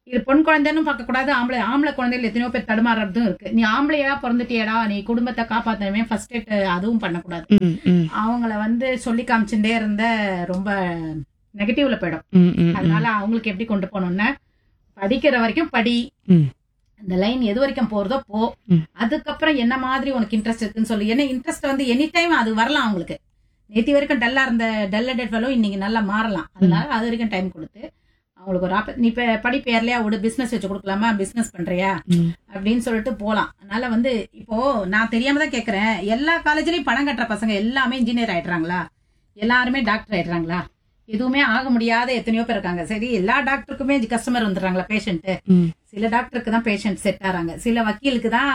இது பொன் குழந்தைன்னு பார்க்க கூடாது ஆம்பளை ஆம்பளை குழந்தைகள் எத்தனையோ பேர் தடுமாறுறதும் இருக்கு நீ ஆம்பளையா பிறந்துட்டியடா நீ குடும்பத்தை காப்பாத்தவே ஃபர்ஸ்ட் எய்ட் அதுவும் பண்ணக்கூடாது ம், ம், அவங்கள வந்து சொல்லி காமிச்சுட்டே இருந்த ரொம்ப நெகட்டிவ்ல போயிடும் ம், ம், ம். அதனால அவங்களுக்கு எப்படி கொண்டு போகணும்னா படிக்கிற வரைக்கும் படி ம். இந்த லைன் எது வரைக்கும் போறதோ போ ம். அதுக்கப்புறம் என்ன மாதிரி உனக்கு இன்ட்ரெஸ்ட் இருக்குன்னு சொல்லி ஏன்னா இன்ட்ரெஸ்ட் வந்து எனி டைம் அது வரலாம் அவங்களுக்கு நேத்தி வரைக்கும் டல்லா இருந்த டல் அடட் ஃபெலோ இன்னைக்கு நல்லா மாறலாம் அதனால அது வரைக்கும் டைம் கொடுத்து அவங்களுக்கு ஒரு ஆப்ப நீ இப்ப படி பேர்லயா விடு பிசினஸ் வச்சு கொடுக்கலாமா பிசினஸ் பண்றியா ம். அப்படின்னு சொல்லிட்டு போலாம் அதனால வந்து இப்போ நான் தெரியாம தான் கேக்குறேன் எல்லா காலேஜ்லயும் பணம் கட்டுற பசங்க எல்லாமே இன்ஜினியர் ஆயிடுறாங்களா எல்லாருமே டாக்டர் ஆயிடுறாங்களா எதுவுமே ஆக முடியாத எத்தனையோ பேர் இருக்காங்க சரி எல்லா டாக்டருக்குமே கஸ்டமர் வந்துடுறாங்களா பேஷண்ட் ம். சில டாக்டருக்கு தான் பேஷண்ட் செட் ஆறாங்க சில வக்கீலுக்கு தான்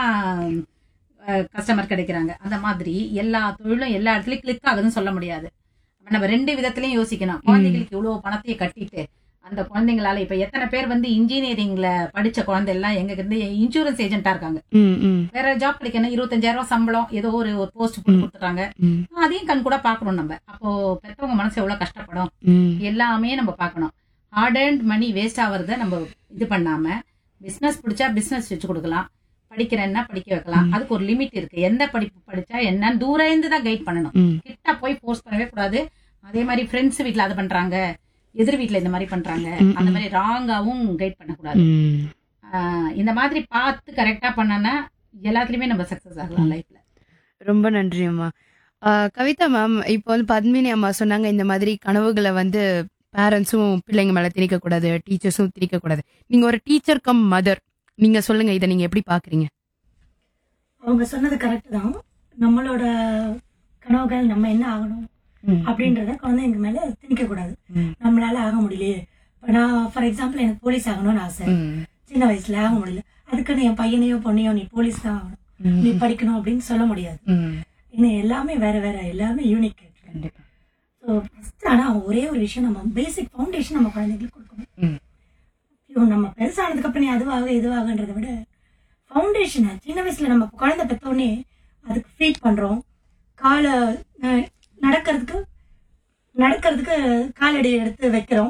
கஸ்டமர் கிடைக்கிறாங்க அந்த மாதிரி எல்லா தொழிலும் எல்லா இடத்துலயும் கிளிக் ஆகுதுன்னு சொல்ல முடியாது அப்ப நம்ம ரெண்டு விதத்திலயும் யோசிக்கணும் குழந்தைகளுக்கு இவ்வளவு பணத்தையும் கட்டிட்டு அந்த குழந்தைங்களால இப்ப எத்தனை பேர் வந்து இன்ஜினியரிங்ல படிச்ச குழந்தை எல்லாம் எங்க இருந்து இன்சூரன்ஸ் ஏஜென்ட்டா இருக்காங்க ம், ம், வேற ஜாப் கிடைக்கணும் இருபத்தஞ்சாயிரம் ரூபாய் சம்பளம் ஏதோ ஒரு போஸ்ட் போட்டு ம். கொடுத்துறாங்க ம், அதையும் கண் கூட பாக்கணும் நம்ம அப்போ பெற்றவங்க மனசு எவ்வளவு கஷ்டப்படும் ம். எல்லாமே நம்ம பார்க்கணும் ஹார்ட் அண்ட் மணி வேஸ்ட் ஆகுறத நம்ம இது பண்ணாம பிசினஸ் பிடிச்சா பிசினஸ் வச்சு கொடுக்கலாம் படிக்கிறேன்னா படிக்க வைக்கலாம் அதுக்கு ஒரு லிமிட் இருக்கு எந்த படிப்பு படிச்சா என்ன தூரம் இருந்து தான் கைட் பண்ணணும் ம். கிட்ட போய் ஃபோர்ஸ் பண்ணவே கூடாது அதே மாதிரி ஃப்ரெண்ட்ஸ் வீட்ல அதை பண்றாங்க எதிர் வீட்ல இந்த மாதிரி பண்றாங்க ம், அந்த ம். மாதிரி ராங்காவும் கைட் பண்ணக்கூடாது ம். ஆஹ் இந்த மாதிரி பார்த்து கரெக்டா பண்ணனா எல்லாத்துலயுமே நம்ம சக்சஸ் ஆகலாம் லைஃப்ல ரொம்ப நன்றி அம்மா ஆஹ் கவிதா மேம் இப்போ வந்து பத்மினி அம்மா சொன்னாங்க இந்த மாதிரி கனவுகளை வந்து பேரண்ட்ஸும் பிள்ளைங்க மேல திணிக்க கூடாது டீச்சர்ஸும் திணிக்க கூடாது நீங்க ஒரு டீச்சர் கம் மதர் நீங்க சொல்லுங்க இதை நீங்க எப்படி பாக்குறீங்க அவங்க சொன்னது கரெக்ட் தான் நம்மளோட கனவுகள் நம்ம என்ன ஆகணும் அப்படின்றத குழந்தைங்க மேல திணிக்க கூடாது ம். நம்மளால ஆக முடியலையே இப்ப நான் ஃபார் எக்ஸாம்பிள் எனக்கு போலீஸ் ஆகணும்னு ஆசை ம். சின்ன வயசுல ஆக முடியல அதுக்குன்னு என் பையனையோ பொண்ணையோ நீ போலீஸ் தான் ஆகணும் ம். நீ படிக்கணும் அப்படின்னு சொல்ல முடியாது ம். ஏன்னா எல்லாமே வேற வேற எல்லாமே யூனிக் கண்டிப்பா ஸோ ஃபர்ஸ்ட் ஆனா ஒரே ஒரு விஷயம் நம்ம பேசிக் ஃபவுண்டேஷன் நம்ம குழந்தைங்களுக்கு கொடுக்கணும் ம். ஐயோ நம்ம பெருசானதுக்கு அப்புறம் நீ அதுவாக இதுவாகன்றதை விட ஃபவுண்டேஷனை சின்ன வயசுல நம்ம குழந்தை பெற்றோடனே அதுக்கு ஃபீட் பண்றோம் காலை அஹ், நடக்கிறதுக்கு நடக்கிறதுக்கு காலடி எடுத்து வைக்கிறோம்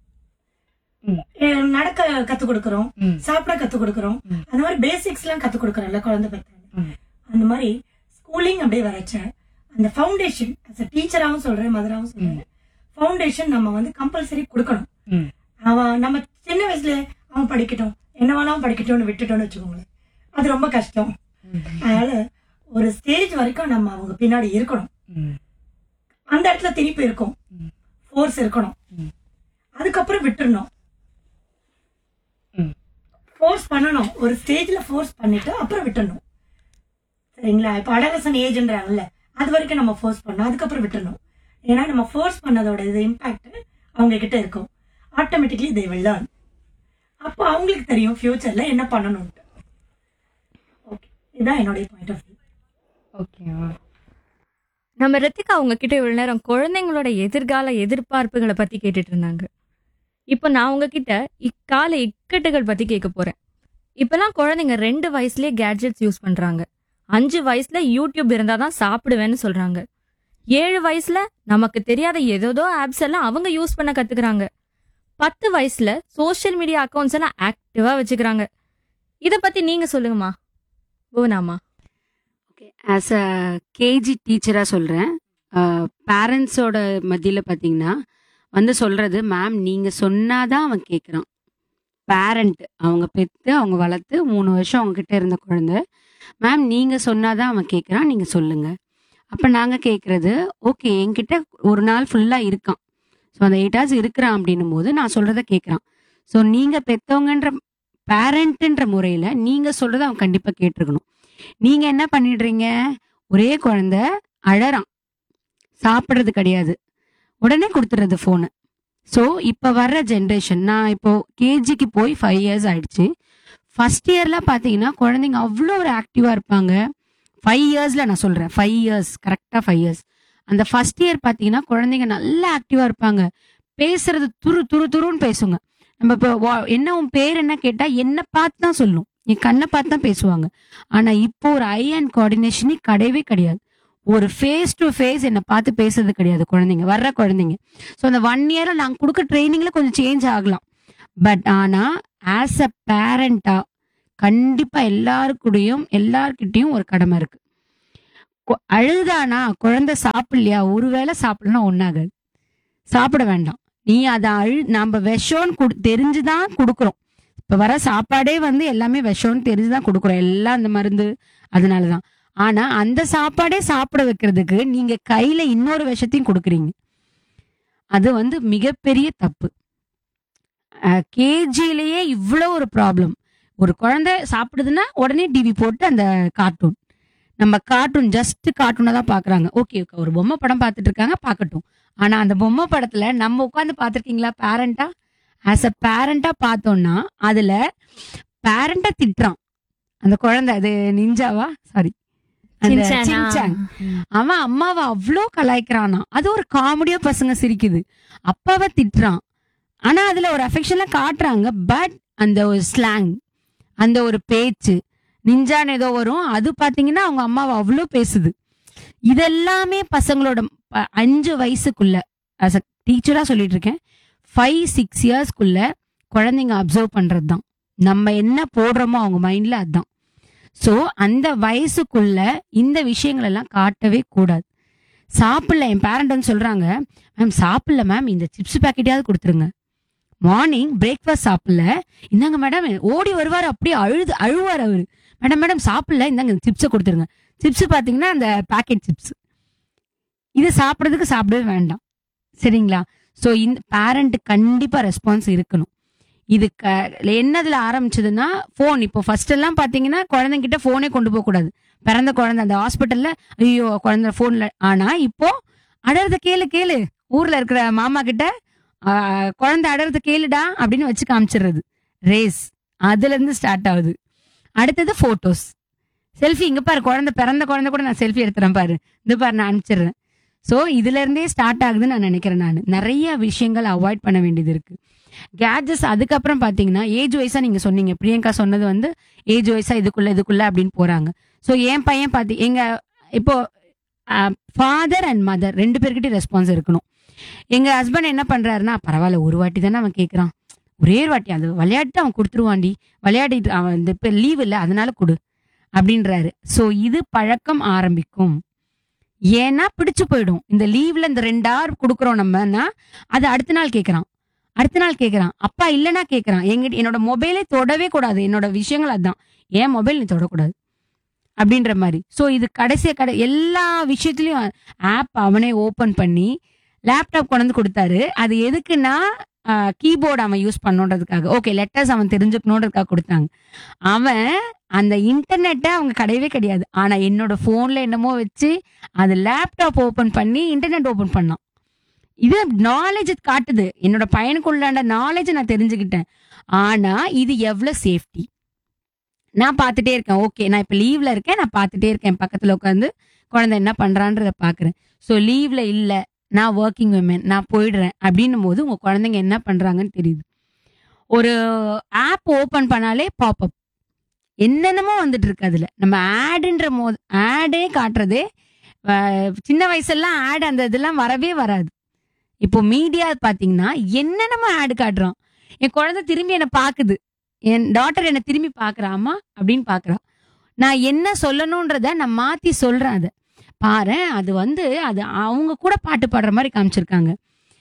ம். அஹ், நடக்க கத்து கொடுக்கறோம் ம். சாப்பிட கத்து கொடுக்கறோம் ம். அந்த மாதிரி பேசிக்ஸ் எல்லாம் கத்து கொடுக்கறோம்ல குழந்தை பெற்றோம் ம். அந்த மாதிரி ஸ்கூலிங் அப்படியே வரச்ச அந்த ஃபவுண்டேஷன் அஸ் டீச்சராகவும் சொல்றேன் மதராகவும் சொல்றேன் ஃபவுண்டேஷன் நம்ம வந்து கம்பல்சரி கொடுக்கணும் ம். அவன் நம்ம சின்ன வயசுல அவன் படிக்கட்டும் என்ன வேணாலும் படிக்கட்டும்னு விட்டுட்டோம்னு வச்சுக்கோங்களேன் அது ரொம்ப கஷ்டம் அதனால ஒரு ஸ்டேஜ் வரைக்கும் நம்ம அவங்க பின்னாடி இருக்கணும் ம். அந்த இடத்துல திருப்பி இருக்கும் ம். ஃபோர்ஸ் இருக்கணும் ம். அதுக்கப்புறம் விட்டுறணும் ம். ஃபோர்ஸ் பண்ணணும் ஒரு ஸ்டேஜ்ல ஃபோர்ஸ் பண்ணிட்டு அப்புறம் விட்டுறணும் சரிங்களா இப்ப அடலசன் ஏஜ்ன்றாங்கல்ல அது வரைக்கும் நம்ம ஃபோர்ஸ் பண்ணணும் அதுக்கப்புறம் விட்டுறணும் ஏன்னா நம்ம ஃபோர்ஸ் பண்ணதோட இது இம்பாக்ட் அவங்க கிட்ட இருக்கும் ஆட்டோமேட்டிக்லி தே will learn அப்போ அவங்களுக்கு தெரியும் ஃபியூச்சர்ல என்ன பண்ணணும்ட்டு ஓகே இதுதான் என்னுடைய பாயிண்ட் ஆஃப் வியூ ஓகேவா நம்ம ரித்திகா அவங்க கிட்ட இவ்வளவு நேரம் குழந்தைங்களோட எதிர்கால எதிர்பார்ப்புகளை பத்தி கேட்டுட்டு இருந்தாங்க இப்போ நான் உங்ககிட்ட இக்கால இக்கட்டுகள் பத்தி கேட்க போறேன் இப்பெல்லாம் குழந்தைங்க ரெண்டு வயசுலயே கேட்ஜெட்ஸ் யூஸ் பண்றாங்க அஞ்சு வயசுல யூடியூப் இருந்தாதான் சாப்பிடுவேன்னு சொல்றாங்க ஏழு வயசுல நமக்கு தெரியாத ஏதோதோ ஆப்ஸ் எல்லாம் அவங்க யூஸ் பண்ண கத்துக்கிறாங்க பத்து வயசுல சோஷியல் மீடியா அக்கௌண்ட்ஸ் எல்லாம் ஆக்டிவா வச்சுக்கிறாங்க இத பத்தி நீங்க சொல்லுங்கம்மா புவனாமா ஓகே ஆஸ் அ கேஜி டீச்சராக சொல்கிறேன் பேரண்ட்ஸோட மத்தியில் பார்த்தீங்கன்னா வந்து சொல்கிறது மேம் நீங்கள் சொன்னாதான் அவன் கேட்குறான் பேரண்ட் அவங்க பெற்று அவங்க வளர்த்து மூணு வருஷம் அவங்கக்கிட்ட இருந்த குழந்தை மேம் நீங்கள் சொன்னாதான் அவன் கேட்குறான் நீங்கள் சொல்லுங்கள் அப்போ நாங்கள் கேட்குறது ஓகே என்கிட்ட ஒரு நாள் ஃபுல்லாக இருக்கான் ஸோ அந்த எயிட் ஹவர்ஸ் இருக்கிறான் அப்படின்னும் போது நான் சொல்கிறத கேட்குறான் ஸோ நீங்கள் பெற்றவங்கன்ற பேரண்ட்டுன்ற முறையில் நீங்கள் சொல்கிறத அவன் கண்டிப்பாக கேட்டிருக்கணும் நீங்க என்ன பண்ணிடுறீங்க ஒரே குழந்தை அழறான் சாப்பிட்றது கிடையாது உடனே கொடுத்துறது ஃபோனு ஸோ இப்போ வர்ற ஜென்ரேஷன் நான் இப்போ கேஜிக்கு போய் ஃபைவ் இயர்ஸ் ஆயிடுச்சு ஃபர்ஸ்ட் இயர்லாம் பார்த்தீங்கன்னா குழந்தைங்க அவ்வளோ ஒரு ஆக்டிவாக இருப்பாங்க ஃபைவ் இயர்ஸில் நான் சொல்கிறேன் ஃபைவ் இயர்ஸ் கரெக்டாக ஃபைவ் இயர்ஸ் அந்த ஃபர்ஸ்ட் இயர் பார்த்தீங்கன்னா குழந்தைங்க நல்லா ஆக்டிவாக இருப்பாங்க பேசுறது துரு துரு துருன்னு பேசுங்க நம்ம இப்போ வா- என்ன உன் பேர் என்ன கேட்டால் என்ன பார்த்து தான் சொல்லும் என் கண்ணை பார்த்து தான் பேசுவாங்க ஆனா இப்போ ஒரு ஐ அண்ட் கோஆர்டினேஷனே கிடையவே கிடையாது ஒரு ஃபேஸ் டு ஃபேஸ் என்னை பார்த்து பேசுறது கிடையாது குழந்தைங்க வர்ற குழந்தைங்க ஸோ அந்த ஒன் இயர்ல நாங்கள் கொடுக்க ட்ரைனிங்ல கொஞ்சம் சேஞ்ச் ஆகலாம் பட் ஆனா ஆஸ் அ பேரண்டா கண்டிப்பா எல்லாருக்கூடயும் எல்லார்கிட்டயும் ஒரு கடமை இருக்கு கொ- அழுதானா குழந்தை சாப்பிடலையா ஒருவேளை சாப்பிடலாம் ஒண்ணாகாது சாப்பிட வேண்டாம் நீ அதை அழு நம்ம விஷம்னு குடு தெரிஞ்சுதான் கொடுக்குறோம் இப்ப வர சாப்பாடே வந்து எல்லாமே விஷம்னு தெரிஞ்சுதான் கொடுக்குறோம் எல்லாம் அந்த மருந்து அதனாலதான் ஆனா அந்த சாப்பாடே சாப்பிட வைக்கிறதுக்கு நீங்க கையில இன்னொரு விஷத்தையும் கொடுக்குறீங்க அது வந்து மிகப்பெரிய தப்பு கேஜிலேயே இவ்வளோ ஒரு ப்ராப்ளம் ஒரு குழந்தை சாப்பிடுதுன்னா உடனே டிவி போட்டு அந்த கார்ட்டூன் நம்ம கார்ட்டூன் ஜஸ்ட் கார்ட்டூனை தான் பாக்குறாங்க ஓகே ஒரு பொம்மை படம் பார்த்துட்டு இருக்காங்க பார்க்கட்டும் ஆனா அந்த பொம்மை படத்துல நம்ம உட்காந்து பார்த்துருக்கீங்களா பேரண்டா ஆஸ் அ பேரண்டா பார்த்தோம்னா அதுல பேரண்டா திட்டுறான் அந்த குழந்தை அது நிஞ்சாவா சாரி அந்த சின்சானா? சின்சான் அவன் அம்மாவை அவ்வளோ கலாய்க்கிறானா அது ஒரு காமெடியா பசங்க சிரிக்குது அப்பாவை திட்டுறான் ஆனா அதுல ஒரு அஃபெக்ஷன்லாம் காட்டுறாங்க பட் அந்த ஒரு ஸ்லாங் அந்த ஒரு பேச்சு நிஞ்சான் ஏதோ வரும் அது பாத்தீங்கன்னா அவங்க அம்மாவை அவ்வளோ பேசுது இதெல்லாமே பசங்களோட ப- அஞ்சு வயசுக்குள்ள அஸ் அ டீச்சரா சொல்லிட்டு இருக்கேன் ஃபைவ் சிக்ஸ் இயர்ஸ்க்குள்ள குழந்தைங்க அப்சர்வ் பண்றது தான் நம்ம என்ன போடுறோமோ அவங்க மைண்ட்ல அதுதான் ஸோ அந்த வயசுக்குள்ள இந்த விஷயங்கள் எல்லாம் காட்டவே கூடாது சாப்பிடல என் பேரண்ட் வந்து சொல்றாங்க மேம் சாப்பிடல மேம் இந்த சிப்ஸ் பேக்கெட்டையாவது கொடுத்துருங்க மார்னிங் பிரேக்ஃபாஸ்ட் சாப்பிடல இந்தாங்க மேடம் ஓடி வருவார் அப்படியே அழுது அழுவார் அவரு மேடம் மேடம் சாப்பிடல இந்தாங்க சிப்ஸை கொடுத்துருங்க சிப்ஸ் பார்த்தீங்கன்னா அந்த பேக்கெட் சிப்ஸ் இது சாப்பிட்றதுக்கு சாப்பிடவே வேண்டாம் சரிங்களா ஸோ இந்த பேரண்ட் கண்டிப்பாக ரெஸ்பான்ஸ் இருக்கணும் இது க என்னதுல ஆரம்பிச்சதுன்னா ஃபோன் இப்போ ஃபர்ஸ்ட் எல்லாம் பார்த்தீங்கன்னா குழந்தைங்கிட்ட ஃபோனே கொண்டு போக கூடாது பிறந்த குழந்தை அந்த ஹாஸ்பிட்டல்ல ஐயோ குழந்தை ஃபோன்ல ஆனா இப்போ அடறத கேளு கேளு ஊர்ல இருக்கிற மாமா கிட்ட ஆ, குழந்தை அடறத கேளுடா அப்படின்னு வச்சு காமிச்சிடுறது ரேஸ் அதுல இருந்து ஸ்டார்ட் ஆகுது அடுத்தது போட்டோஸ் செல்ஃபி இங்க பாரு குழந்தை பிறந்த குழந்தை கூட நான் செல்ஃபி எடுத்துறேன் பாரு இந்த பாரு நான் அனுப்பிச்சிடுறேன் ஸோ இதுல இருந்தே ஸ்டார்ட் ஆகுதுன்னு நான் நினைக்கிறேன் நான் நிறைய விஷயங்கள் அவாய்ட் பண்ண வேண்டியது இருக்கு கேஜஸ் அதுக்கப்புறம் பாத்தீங்கன்னா ஏஜ் வைஸா நீங்க சொன்னீங்க பிரியங்கா சொன்னது வந்து ஏஜ் வைஸா இதுக்குள்ள இதுக்குள்ள அப்படின்னு போறாங்க ஸோ என் பையன் பாத்தி எங்க இப்போ ஃபாதர் அண்ட் மதர் ரெண்டு பேர்கிட்டயும் ரெஸ்பான்ஸ் இருக்கணும் எங்க ஹஸ்பண்ட் என்ன பண்றாருன்னா பரவாயில்ல ஒரு வாட்டி தானே அவன் கேக்குறான் ஒரே ஒரு வாட்டி அது விளையாட்டு அவன் கொடுத்துருவான்டி விளையாடிட்டு அவன் இந்த இப்போ லீவ் இல்லை அதனால கொடு அப்படின்றாரு ஸோ இது பழக்கம் ஆரம்பிக்கும் ஏன்னா பிடிச்சு போயிடும் இந்த லீவ்ல இந்த ரெண்டு hour கொடுக்குறோம் நம்மன்னா அது அடுத்த நாள் கேட்கறான் அடுத்த நாள் கேட்கறான் அப்பா இல்லைன்னா கேட்கறான் எங்க என்னோட மொபைலே தொடவே கூடாது என்னோட விஷயங்கள் அதான் ஏன் மொபைல் நீ தொடக்கூடாது அப்படின்ற மாதிரி ஸோ இது கடைசியா கடை எல்லா விஷயத்துலயும் ஆப் அவனே ஓபன் பண்ணி லேப்டாப் கொண்டு வந்து கொடுத்தாரு அது எதுக்குன்னா கீபோர்டு அவன் யூஸ் பண்ணோன்றதுக்காக ஓகே லெட்டர்ஸ் அவன் தெரிஞ்சுக்கணுன்றதுக்காக கொடுத்தாங்க அவன் அந்த இன்டர்நெட்டை அவங்க கிடையவே கிடையாது ஆனா என்னோட போன்ல என்னமோ வச்சு அது லேப்டாப் ஓபன் பண்ணி இன்டர்நெட் ஓபன் பண்ணான் இது நாலேஜ் காட்டுது என்னோட பையனுக்குள்ளாண்ட நாலேஜ் நான் தெரிஞ்சுக்கிட்டேன் ஆனா இது எவ்வளவு சேஃப்டி நான் பார்த்துட்டே இருக்கேன் ஓகே நான் இப்ப லீவ்ல இருக்கேன் நான் பார்த்துட்டே இருக்கேன் பக்கத்துல உட்காந்து குழந்தை என்ன பண்றான்றத பாக்குறேன் ஸோ லீவ்ல இல்ல நான் ஒர்க்கிங் விமன் நான் போயிடுறேன் அப்படின்னும் போது உங்க குழந்தைங்க என்ன பண்றாங்கன்னு தெரியுது ஒரு ஆப் ஓபன் பண்ணாலே பாப்அப் என்னென்னமோ வந்துட்டு இருக்கு அதுல நம்ம ஆடுன்ற போது ஆடே காட்டுறதே அஹ், சின்ன வயசுலாம் ஆட் அந்த இதெல்லாம் வரவே வராது இப்போ மீடியா பாத்தீங்கன்னா என்னென்னமோ ஆடு காட்டுறான் என் குழந்தை திரும்பி என்னை பாக்குது என் டாட்டர் என்னை திரும்பி பாக்குறாமா அப்படின்னு பாக்குறா நான் என்ன சொல்லணும்ன்றத நான் மாத்தி சொல்றேன் அதை பாரு அது வந்து அது அவங்க கூட பாட்டு பாடுற மாதிரி காமிச்சிருக்காங்க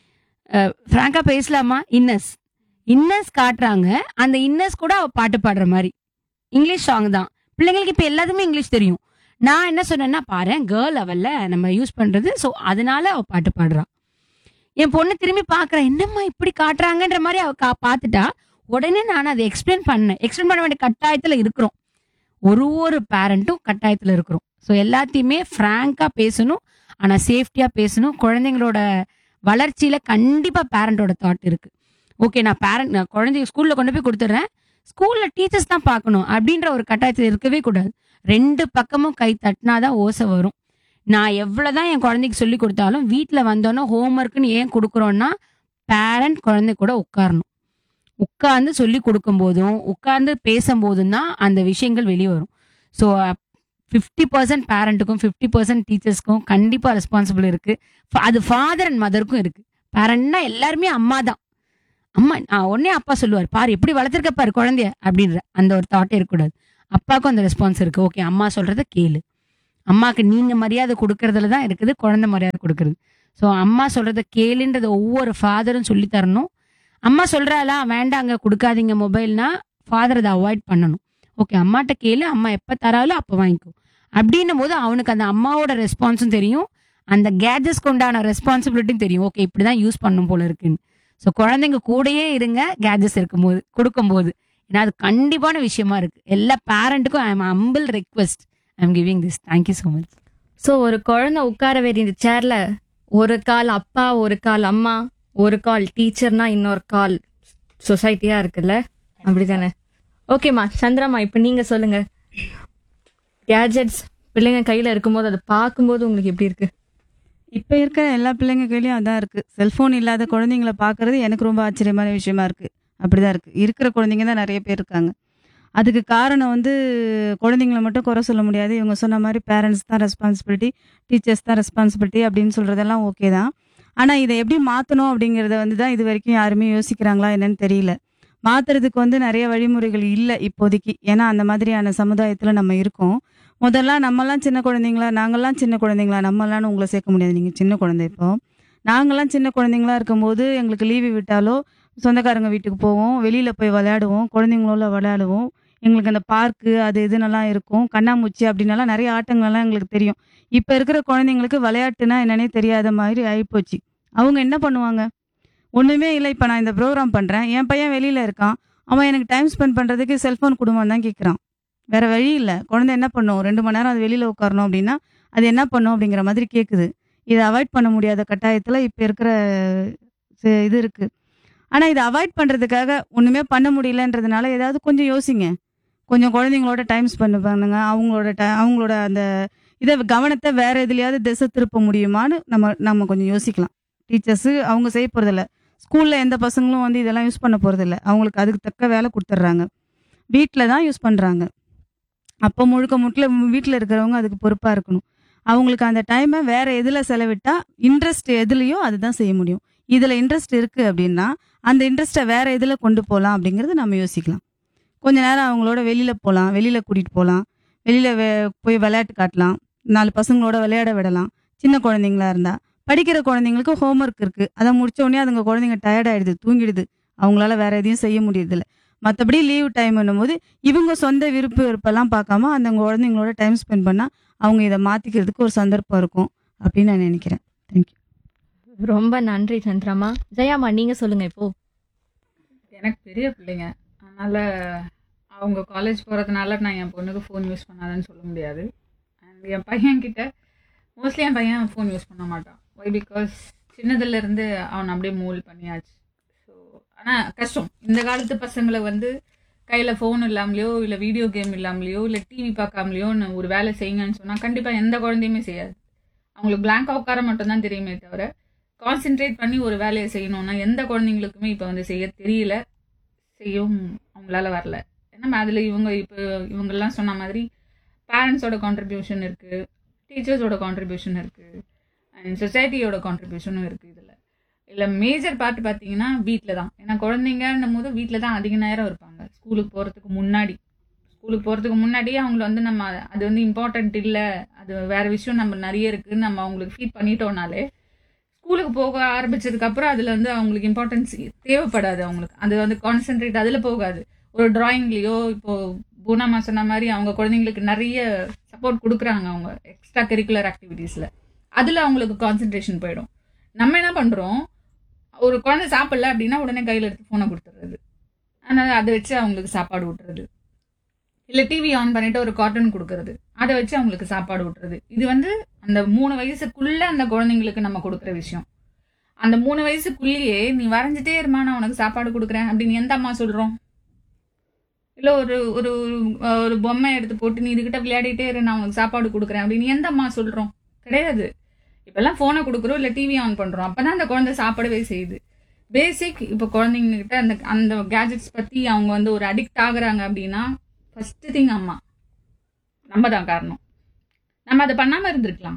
ஃப்ராங்கா பேசலாமா இன்னஸ் இன்னஸ் காட்டுறாங்க அந்த இன்னஸ் கூட அவ பாட்டு பாடுற மாதிரி இங்கிலீஷ் சாங் தான் பிள்ளைங்களுக்கு இப்ப எல்லாத்துமே இங்கிலீஷ் தெரியும் நான் என்ன சொன்னேன்னா பாரு கேர்ள் அவல்ல நம்ம யூஸ் பண்றது ஸோ அதனால அவ பாட்டு பாடுறா என் பொண்ணு திரும்பி பாக்குறா என்னம்மா இப்படி காட்டுறாங்கன்ற மாதிரி அவ கா- பார்த்துட்டா உடனே நான் அதை எக்ஸ்பிளைன் பண்ணேன் எக்ஸ்பிளைன் பண்ண வேண்டிய கட்டாயத்துல இருக்கிறோம் ஒரு ஒரு பேரண்ட்டும் கட்டாயத்துல இருக்கிறோம் ஸோ எல்லாத்தையுமே ஃப்ராங்கா பேசணும் ஆனா சேஃப்டியா பேசணும் குழந்தைங்களோட வளர்ச்சியில கண்டிப்பா பேரண்டோட தாட் இருக்கு ஓகே நான் பேரண்ட் நான் குழந்தைய ஸ்கூல்ல கொண்டு போய் கொடுத்துட்றேன் ஸ்கூல்ல டீச்சர்ஸ் தான் பார்க்கணும் அப்படின்ற ஒரு கட்டாயத்தில் இருக்கவே கூடாது ரெண்டு பக்கமும் கை தட்டினாதான் ஓசை வரும் நான் எவ்வளவுதான் என் குழந்தைக்கு சொல்லி கொடுத்தாலும் வீட்டில் வந்தோன்னே ஹோம்ஒர்க்குன்னு ஏன் கொடுக்குறோன்னா பேரண்ட் குழந்தை கூட உட்காரணும் உட்கார்ந்து சொல்லி கொடுக்கும் போதும் உட்கார்ந்து பேசும்போதும் தான் அந்த விஷயங்கள் வெளியே வரும் ஸோ ஃபிஃப்டி பர்சன்ட் பேரண்ட்டுக்கும் ஃபிஃப்டி பர்சன்ட் டீச்சர்ஸ்க்கும் கண்டிப்பாக ரெஸ்பான்சிபிள் இருக்கு ஃப- அது ஃபாதர் அண்ட் மதருக்கும் இருக்கு பேரண்ட்னா எல்லாருமே அம்மா தான் அம்மா நான் உடனே அப்பா சொல்லுவார் பாரு எப்படி வளர்த்துருக்க பாரு குழந்தைய அப்படின்ற அந்த ஒரு தாட்டே இருக்கக்கூடாது அப்பாவுக்கும் அந்த ரெஸ்பான்ஸ் இருக்கு ஓகே அம்மா சொல்றத கேளு அம்மாக்கு நீங்க மரியாதை கொடுக்கறதுல தான் இருக்குது குழந்தை மரியாதை கொடுக்கறது ஸோ அம்மா சொல்றத கேளுன்றத ஒவ்வொரு ஃபாதரும் சொல்லி தரணும் அம்மா சொல்றாளா வேண்டாங்க கொடுக்காதீங்க மொபைல்னா ஃபாதர் அதை அவாய்ட் பண்ணணும் ஓகே அம்மாட்ட கேளு அம்மா எப்போ தராலோ அப்போ வாங்கிக்கோ அப்படின்னும் போது அவனுக்கு அந்த அம்மாவோட ரெஸ்பான்ஸும் தெரியும் அந்த கேஜெட்ஸ்க்கு உண்டான ரெஸ்பான்சிபிலிட்டியும் தெரியும் ஓகே இப்படி தான் யூஸ் பண்ணும் போல இருக்குன்னு ஸோ குழந்தைங்க கூடயே இருங்க கேஜெட்ஸ் இருக்கும்போது கொடுக்கும்போது ஏன்னா அது கண்டிப்பான விஷயமா இருக்கு எல்லா பேரண்ட்டுக்கும் I am humble request I am giving this thank you so much so ஒரு குழந்தை உட்கார வேண்டிய சேர்ல ஒரு கால் அப்பா ஒரு கால் அம்மா ஒரு கால் டீச்சர்னா இன்னொரு கால் சொசைட்டியா இருக்குல்ல அப்படிதானே ஓகேம்மா சந்திரம்மா இப்போ நீங்க சொல்லுங்க கேஜெட்ஸ் பிள்ளைங்க கையில இருக்கும்போது அதை பார்க்கும்போது உங்களுக்கு எப்படி இருக்கு இப்போ இருக்கிற எல்லா பிள்ளைங்க கையிலயும் அதான் இருக்கு செல்போன் இல்லாத குழந்தைங்கள பார்க்கறது எனக்கு ரொம்ப ஆச்சரியமான விஷயமா இருக்கு அப்படிதான் இருக்கு இருக்கிற குழந்தைங்க தான் நிறைய பேர் இருக்காங்க அதுக்கு காரணம் வந்து குழந்தைங்கள மட்டும் குறை சொல்ல முடியாது இவங்க சொன்ன மாதிரி பேரண்ட்ஸ் தான் ரெஸ்பான்சிபிலிட்டி டீச்சர்ஸ் தான் ரெஸ்பான்சிபிலிட்டி அப்படின்னு சொல்றதெல்லாம் ஓகே தான் ஆனால் இதை எப்படி மாற்றணும் அப்படிங்கிறத வந்து தான் இது வரைக்கும் யாருமே யோசிக்கிறாங்களா என்னன்னு தெரியல மாத்துறதுக்கு வந்து நிறைய வழிமுறைகள் இல்லை இப்போதைக்கு ஏன்னா அந்த மாதிரியான சமுதாயத்தில் நம்ம இருக்கோம் முதல்ல நம்மலாம் சின்ன குழந்தைங்களா நாங்கெல்லாம் சின்ன குழந்தைங்களா நம்மளான்னு உங்களை சேர்க்க முடியாது நீங்கள் சின்ன குழந்தை இப்போ நாங்கெல்லாம் சின்ன குழந்தைங்களா இருக்கும்போது எங்களுக்கு லீவு விட்டாலோ சொந்தக்காரங்க வீட்டுக்கு போவோம் வெளியில் போய் விளையாடுவோம் குழந்தைங்களோட விளையாடுவோம் எங்களுக்கு அந்த பார்க்கு அது இதுன்னெல்லாம் இருக்கும் கண்ணாமூச்சி அப்படின்னலாம் நிறைய ஆட்டங்கள்லாம் எங்களுக்கு தெரியும் இப்போ இருக்கிற குழந்தைங்களுக்கு விளையாட்டுனா என்னன்னே தெரியாத மாதிரி ஆயிப்போச்சு அவங்க என்ன பண்ணுவாங்க ஒன்றுமே இல்லை இப்போ நான் இந்த ப்ரோக்ராம் பண்ணுறேன் என் பையன் வெளியில் இருக்கான் அவன் எனக்கு டைம் ஸ்பெண்ட் பண்ணுறதுக்கு செல்ஃபோன் குடும்பம் தான் கேட்குறான் வேற வழி இல்லை குழந்தை என்ன பண்ணும் ரெண்டு மணி நேரம் அது வெளியில் உட்காரணும் அப்படின்னா அது என்ன பண்ணும் அப்படிங்கிற மாதிரி கேட்குது இதை அவாய்ட் பண்ண முடியாத கட்டாயத்தில் இப்போ இருக்கிற ச- இது இருக்கு ஆனால் இதை அவாய்ட் பண்ணுறதுக்காக ஒன்றுமே பண்ண முடியலன்றதுனால ஏதாவது கொஞ்சம் யோசிங்க கொஞ்சம் குழந்தைங்களோட டைம் ஸ்பெண்ட் பண்ணுங்க அவங்களோட ti- அவங்களோட அந்த இதை கவனத்தை வேற எதுலையாவது திசை திருப்ப முடியுமான்னு நம்ம நம்ம கொஞ்சம் யோசிக்கலாம் டீச்சர்ஸு அவங்க செய்ய போகிறதில்ல ஸ்கூலில் எந்த பசங்களும் வந்து இதெல்லாம் யூஸ் பண்ண போகிறதில்ல அவங்களுக்கு அதுக்கு தக்க வேலை கொடுத்துட்றாங்க வீட்டில் தான் யூஸ் பண்ணுறாங்க அப்போ முழுக்க முழுக்க வீட்டில் இருக்கிறவங்க அதுக்கு பொறுப்பாக இருக்கணும் அவங்களுக்கு அந்த டைமை வேற எதில் செலவிட்டா இன்ட்ரெஸ்ட் எதுலையோ அதுதான் செய்ய முடியும் இதில் இன்ட்ரெஸ்ட் இருக்குது அப்படின்னா அந்த இன்ட்ரெஸ்ட்டை வேற எதில் கொண்டு போகலாம் அப்படிங்கிறது நம்ம யோசிக்கலாம் கொஞ்ச நேரம் அவங்களோட வெளியில் போகலாம் வெளியில் கூட்டிகிட்டு போகலாம் வெளியில் வே போய் விளையாட்டு காட்டலாம் நாலு பசங்களோட விளையாட விடலாம் சின்ன குழந்தைங்களா இருந்தால் படிக்கிற குழந்தைங்களுக்கு ஹோம்ஒர்க் இருக்குது அதை முடிச்ச உடனே அதுங்க குழந்தைங்க டயர்ட் ஆயிடுது தூங்கிடுது அவங்களால வேற எதையும் செய்ய முடியறதில்ல மற்றபடி லீவ் டைம் பண்ணும்போது இவங்க சொந்த விருப்ப விருப்பெல்லாம் பார்க்காம அந்த குழந்தைங்களோட டைம் ஸ்பெண்ட் பண்ணால் அவங்க இதை மாற்றிக்கிறதுக்கு ஒரு சந்தர்ப்பம் இருக்கும் அப்படின்னு நான் நினைக்கிறேன் தேங்க்யூ ரொம்ப நன்றி சந்திரம்மா ஜெயாம்மா நீங்க சொல்லுங்க இப்போ எனக்கு பெரிய பிள்ளைங்க அதனால அவங்க காலேஜ் போகிறதுனால நான் என் பொண்ணுக்கு ஃபோன் யூஸ் பண்ணாதன்னு சொல்ல முடியாது அண்ட் என் பையன் கிட்ட மோஸ்ட்லி என் பையன் ஃபோன் யூஸ் பண்ண மாட்டான் ஒய் பிகாஸ் சின்னதுலேருந்து அவன் அப்படியே மூல் பண்ணியாச்சு ஸோ ஆனால் கஷ்டம் இந்த காலத்து பசங்களை வந்து கையில் ஃபோன் இல்லாமலையோ இல்லை வீடியோ கேம் இல்லாமலையோ இல்லை டிவி பார்க்காமலையோ நான் ஒரு வேலை செய்யுங்கன்னு சொன்னால் கண்டிப்பாக எந்த குழந்தையுமே செய்யாது அவங்களுக்கு பிளாங்காக உட்கார மட்டும்தான் தெரியுமே தவிர கான்சென்ட்ரேட் பண்ணி ஒரு வேலையை செய்யணும்னா எந்த குழந்தைங்களுக்குமே இப்போ வந்து செய்ய தெரியல செய்யவும் அவங்களால வரல ஏன்னா அதில் இவங்க இப்போ இவங்கெல்லாம் சொன்ன மாதிரி பேரண்ட்ஸோட கான்ட்ரிபியூஷன் இருக்குது டீச்சர்ஸோட கான்ட்ரிபியூஷன் இருக்குது அண்ட் சொசைட்டியோட கான்ட்ரிபியூஷனும் இருக்குது இதில் இல்லை மேஜர் பார்ட் பார்த்தீங்கன்னா வீட்டில் தான் ஏன்னா குழந்தைங்கன்னும் போது வீட்டில் தான் அதிக நேரம் இருப்பாங்க ஸ்கூலுக்கு போகிறதுக்கு முன்னாடி ஸ்கூலுக்கு போகிறதுக்கு முன்னாடியே அவங்கள வந்து நம்ம அது வந்து இம்பார்ட்டன்ட் இல்லை அது வேற விஷயம் நம்ம நிறைய இருக்குன்னு நம்ம அவங்களுக்கு ஃபீட் பண்ணிட்டோம்னாலே ஸ்கூலுக்கு போக ஆரம்பிச்சதுக்கு அப்புறம் அதுல வந்து அவங்களுக்கு இம்பார்ட்டன்ஸ் தேவைப்படாது அவங்களுக்கு அது வந்து கான்சென்ட்ரேட் அதுல போகாது ஒரு டிராயிங்லயோ இப்போ பூனாமா சொன்ன மாதிரி அவங்க குழந்தைங்களுக்கு நிறைய சப்போர்ட் கொடுக்குறாங்க அவங்க எக்ஸ்ட்ரா கரிக்குலர் ஆக்டிவிட்டீஸ்ல அதுல அவங்களுக்கு கான்சென்ட்ரேஷன் போயிடும் நம்ம என்ன பண்றோம் ஒரு குழந்தை சாப்பிடல அப்படின்னா உடனே கையில எடுத்து போனை கொடுத்துறது அதனால அதை வச்சு அவங்களுக்கு சாப்பாடு ஊட்டுறது இல்ல டிவி ஆன் பண்ணிட்டு ஒரு கார்ட்டூன் கொடுக்கறது அதை வச்சு அவங்களுக்கு சாப்பாடு ஊட்டுறது இது வந்து அந்த மூணு வயசுக்குள்ள அந்த குழந்தைங்களுக்கு நம்ம கொடுக்குற விஷயம் அந்த மூணு வயசுக்குள்ளேயே நீ வரைஞ்சிட்டே இருமா நான் உனக்கு சாப்பாடு கொடுக்குறேன் அப்படின்னு எந்த அம்மா சொல்றோம் இல்ல ஒரு ஒரு ஒரு- ஒரு பொம்மை எடுத்து போட்டு நீ இதுகிட்ட விளையாடிட்டே இரு நான் உனக்கு சாப்பாடு கொடுக்குறேன் அப்படின்னு எந்த அம்மா சொல்றோம் கிடையாது இப்பெல்லாம் போனை கொடுக்குறோம் இல்ல டிவி ஆன் பண்றோம் அப்பதான் அந்த குழந்தை சாப்பிடவே செய்யுது பேசிக் இப்போ குழந்தைங்க கிட்ட அந்த அந்த கேஜெட்ஸ் பத்தி அவங்க வந்து ஒரு அடிக்ட் ஆகுறாங்க அப்படின்னா ஃபர்ஸ்ட் திங் அம்மா நம்ம தான் காரணம் நம்ம அதை பண்ணாம இருந்திருக்கலாம்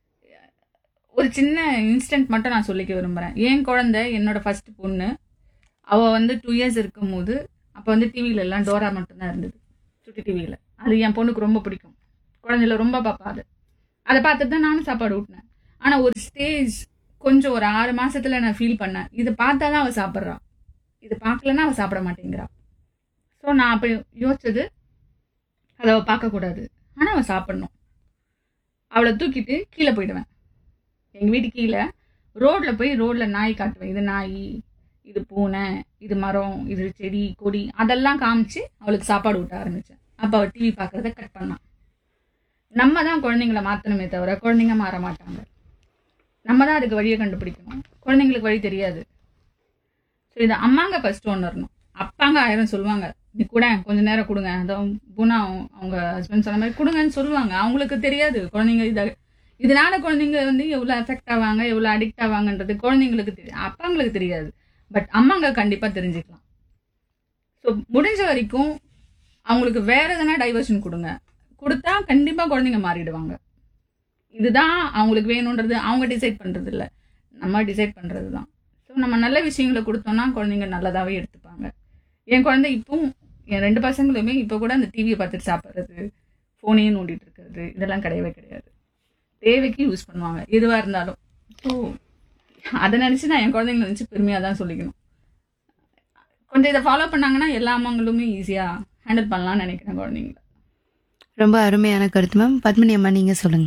ஒரு சின்ன இன்ஸ்டன்ட் மட்டும் நான் சொல்லிக்க விரும்புறேன் என் குழந்தை என்னோட ஃபர்ஸ்ட் பொண்ணு அவ வந்து டூ இயர்ஸ் இருக்கும்போது அப்போ வந்து டிவியில எல்லாம் டோரா மட்டும்தான் இருந்தது சுட்டி டிவியில அது என் பொண்ணுக்கு ரொம்ப பிடிக்கும் குழந்தையில ரொம்ப பாப்பா அது அதை பார்த்துட்டு தான் நானும் சாப்பாடு ஊட்டினேன் ஆனா ஒரு ஸ்டேஜ் கொஞ்சம் ஒரு ஆறு மாசத்துல நான் ஃபீல் பண்ணேன் இது பார்த்தா தான் அவ சாப்பிட்றா இது பார்க்கலன்னா அவ சாப்பிட மாட்டேங்கிறா ஸோ நான் அப்படி யோசிச்சது அதை அவள் பார்க்கக்கூடாது ஆனால் அவள் சாப்பிடணும் அவளை தூக்கிட்டு கீழே போயிடுவேன் எங்கள் வீட்டு கீழே ரோட்டில் போய் ரோட்டில் நாய் காட்டுவேன் இது நாய் இது பூனை இது மரம் இது செடி கொடி அதெல்லாம் காமிச்சு அவளுக்கு சாப்பாடு ஊட்ட ஆரம்பித்தேன் அப்போ அவள் டிவி பார்க்குறத கட் பண்ணான் நம்ம தான் குழந்தைங்கள மாற்றணுமே தவிர குழந்தைங்க மாற மாட்டாங்க நம்ம தான் அதுக்கு வழியை கண்டுபிடிக்கணும் குழந்தைங்களுக்கு வழி தெரியாது ஸோ இது அம்மாங்க ஃபர்ஸ்ட் உணரணும் அப்பாங்க ஆயிரம் சொல்லுவாங்க நீ கூட கொஞ்ச நேரம் கொடுங்க அதான் புனா அவங்க- அவங்க ஹஸ்பண்ட் சொன்ன மாதிரி கொடுங்கன்னு சொல்லுவாங்க அவங்களுக்கு தெரியாது குழந்தைங்க இதை இதனால குழந்தைங்க வந்து எவ்வளோ எஃபெக்ட் ஆவாங்க எவ்வளோ அடிக்ட் ஆவாங்கன்றது குழந்தைங்களுக்கு தெரியும் அப்பாங்களுக்கு தெரியாது பட் அம்மாங்க கண்டிப்பாக தெரிஞ்சுக்கலாம் ஸோ முடிஞ்ச வரைக்கும் அவங்களுக்கு வேற எதனா டைவர்ஷன் கொடுங்க கொடுத்தா கண்டிப்பாக குழந்தைங்க மாறிடுவாங்க இதுதான் அவங்களுக்கு வேணுன்றது அவங்க டிசைட் பண்ணுறது இல்லை நம்ம டிசைட் பண்ணுறது தான் ஸோ நம்ம நல்ல விஷயங்களை கொடுத்தோம்னா குழந்தைங்க நல்லதாகவே எடுத்துப்பாங்க என் குழந்தை இப்பவும் என் ரெண்டு பசங்களுமே இப்போ கூட அந்த டிவியை பார்த்துட்டு சாப்பிட்றது ஃபோனையே நோண்டிட்டு இருக்கிறது இதெல்லாம் கிடையவே கிடையாது தேவைக்கு யூஸ் பண்ணுவாங்க எதுவாக இருந்தாலும் ஸோ அதை நினச்சி நான் என் குழந்தைங்களை நினச்சி பெருமையாக தான் சொல்லிக்கணும் கொஞ்சம் இதை ஃபாலோ பண்ணாங்கன்னா எல்லா அம்மாங்களுமே ஈஸியாக ஹேண்டில் பண்ணலாம்னு நினைக்கிறேன் குழந்தைங்கள ரொம்ப அருமையான கருத்து மேம் பத்மினி அம்மா நீங்க சொல்லுங்க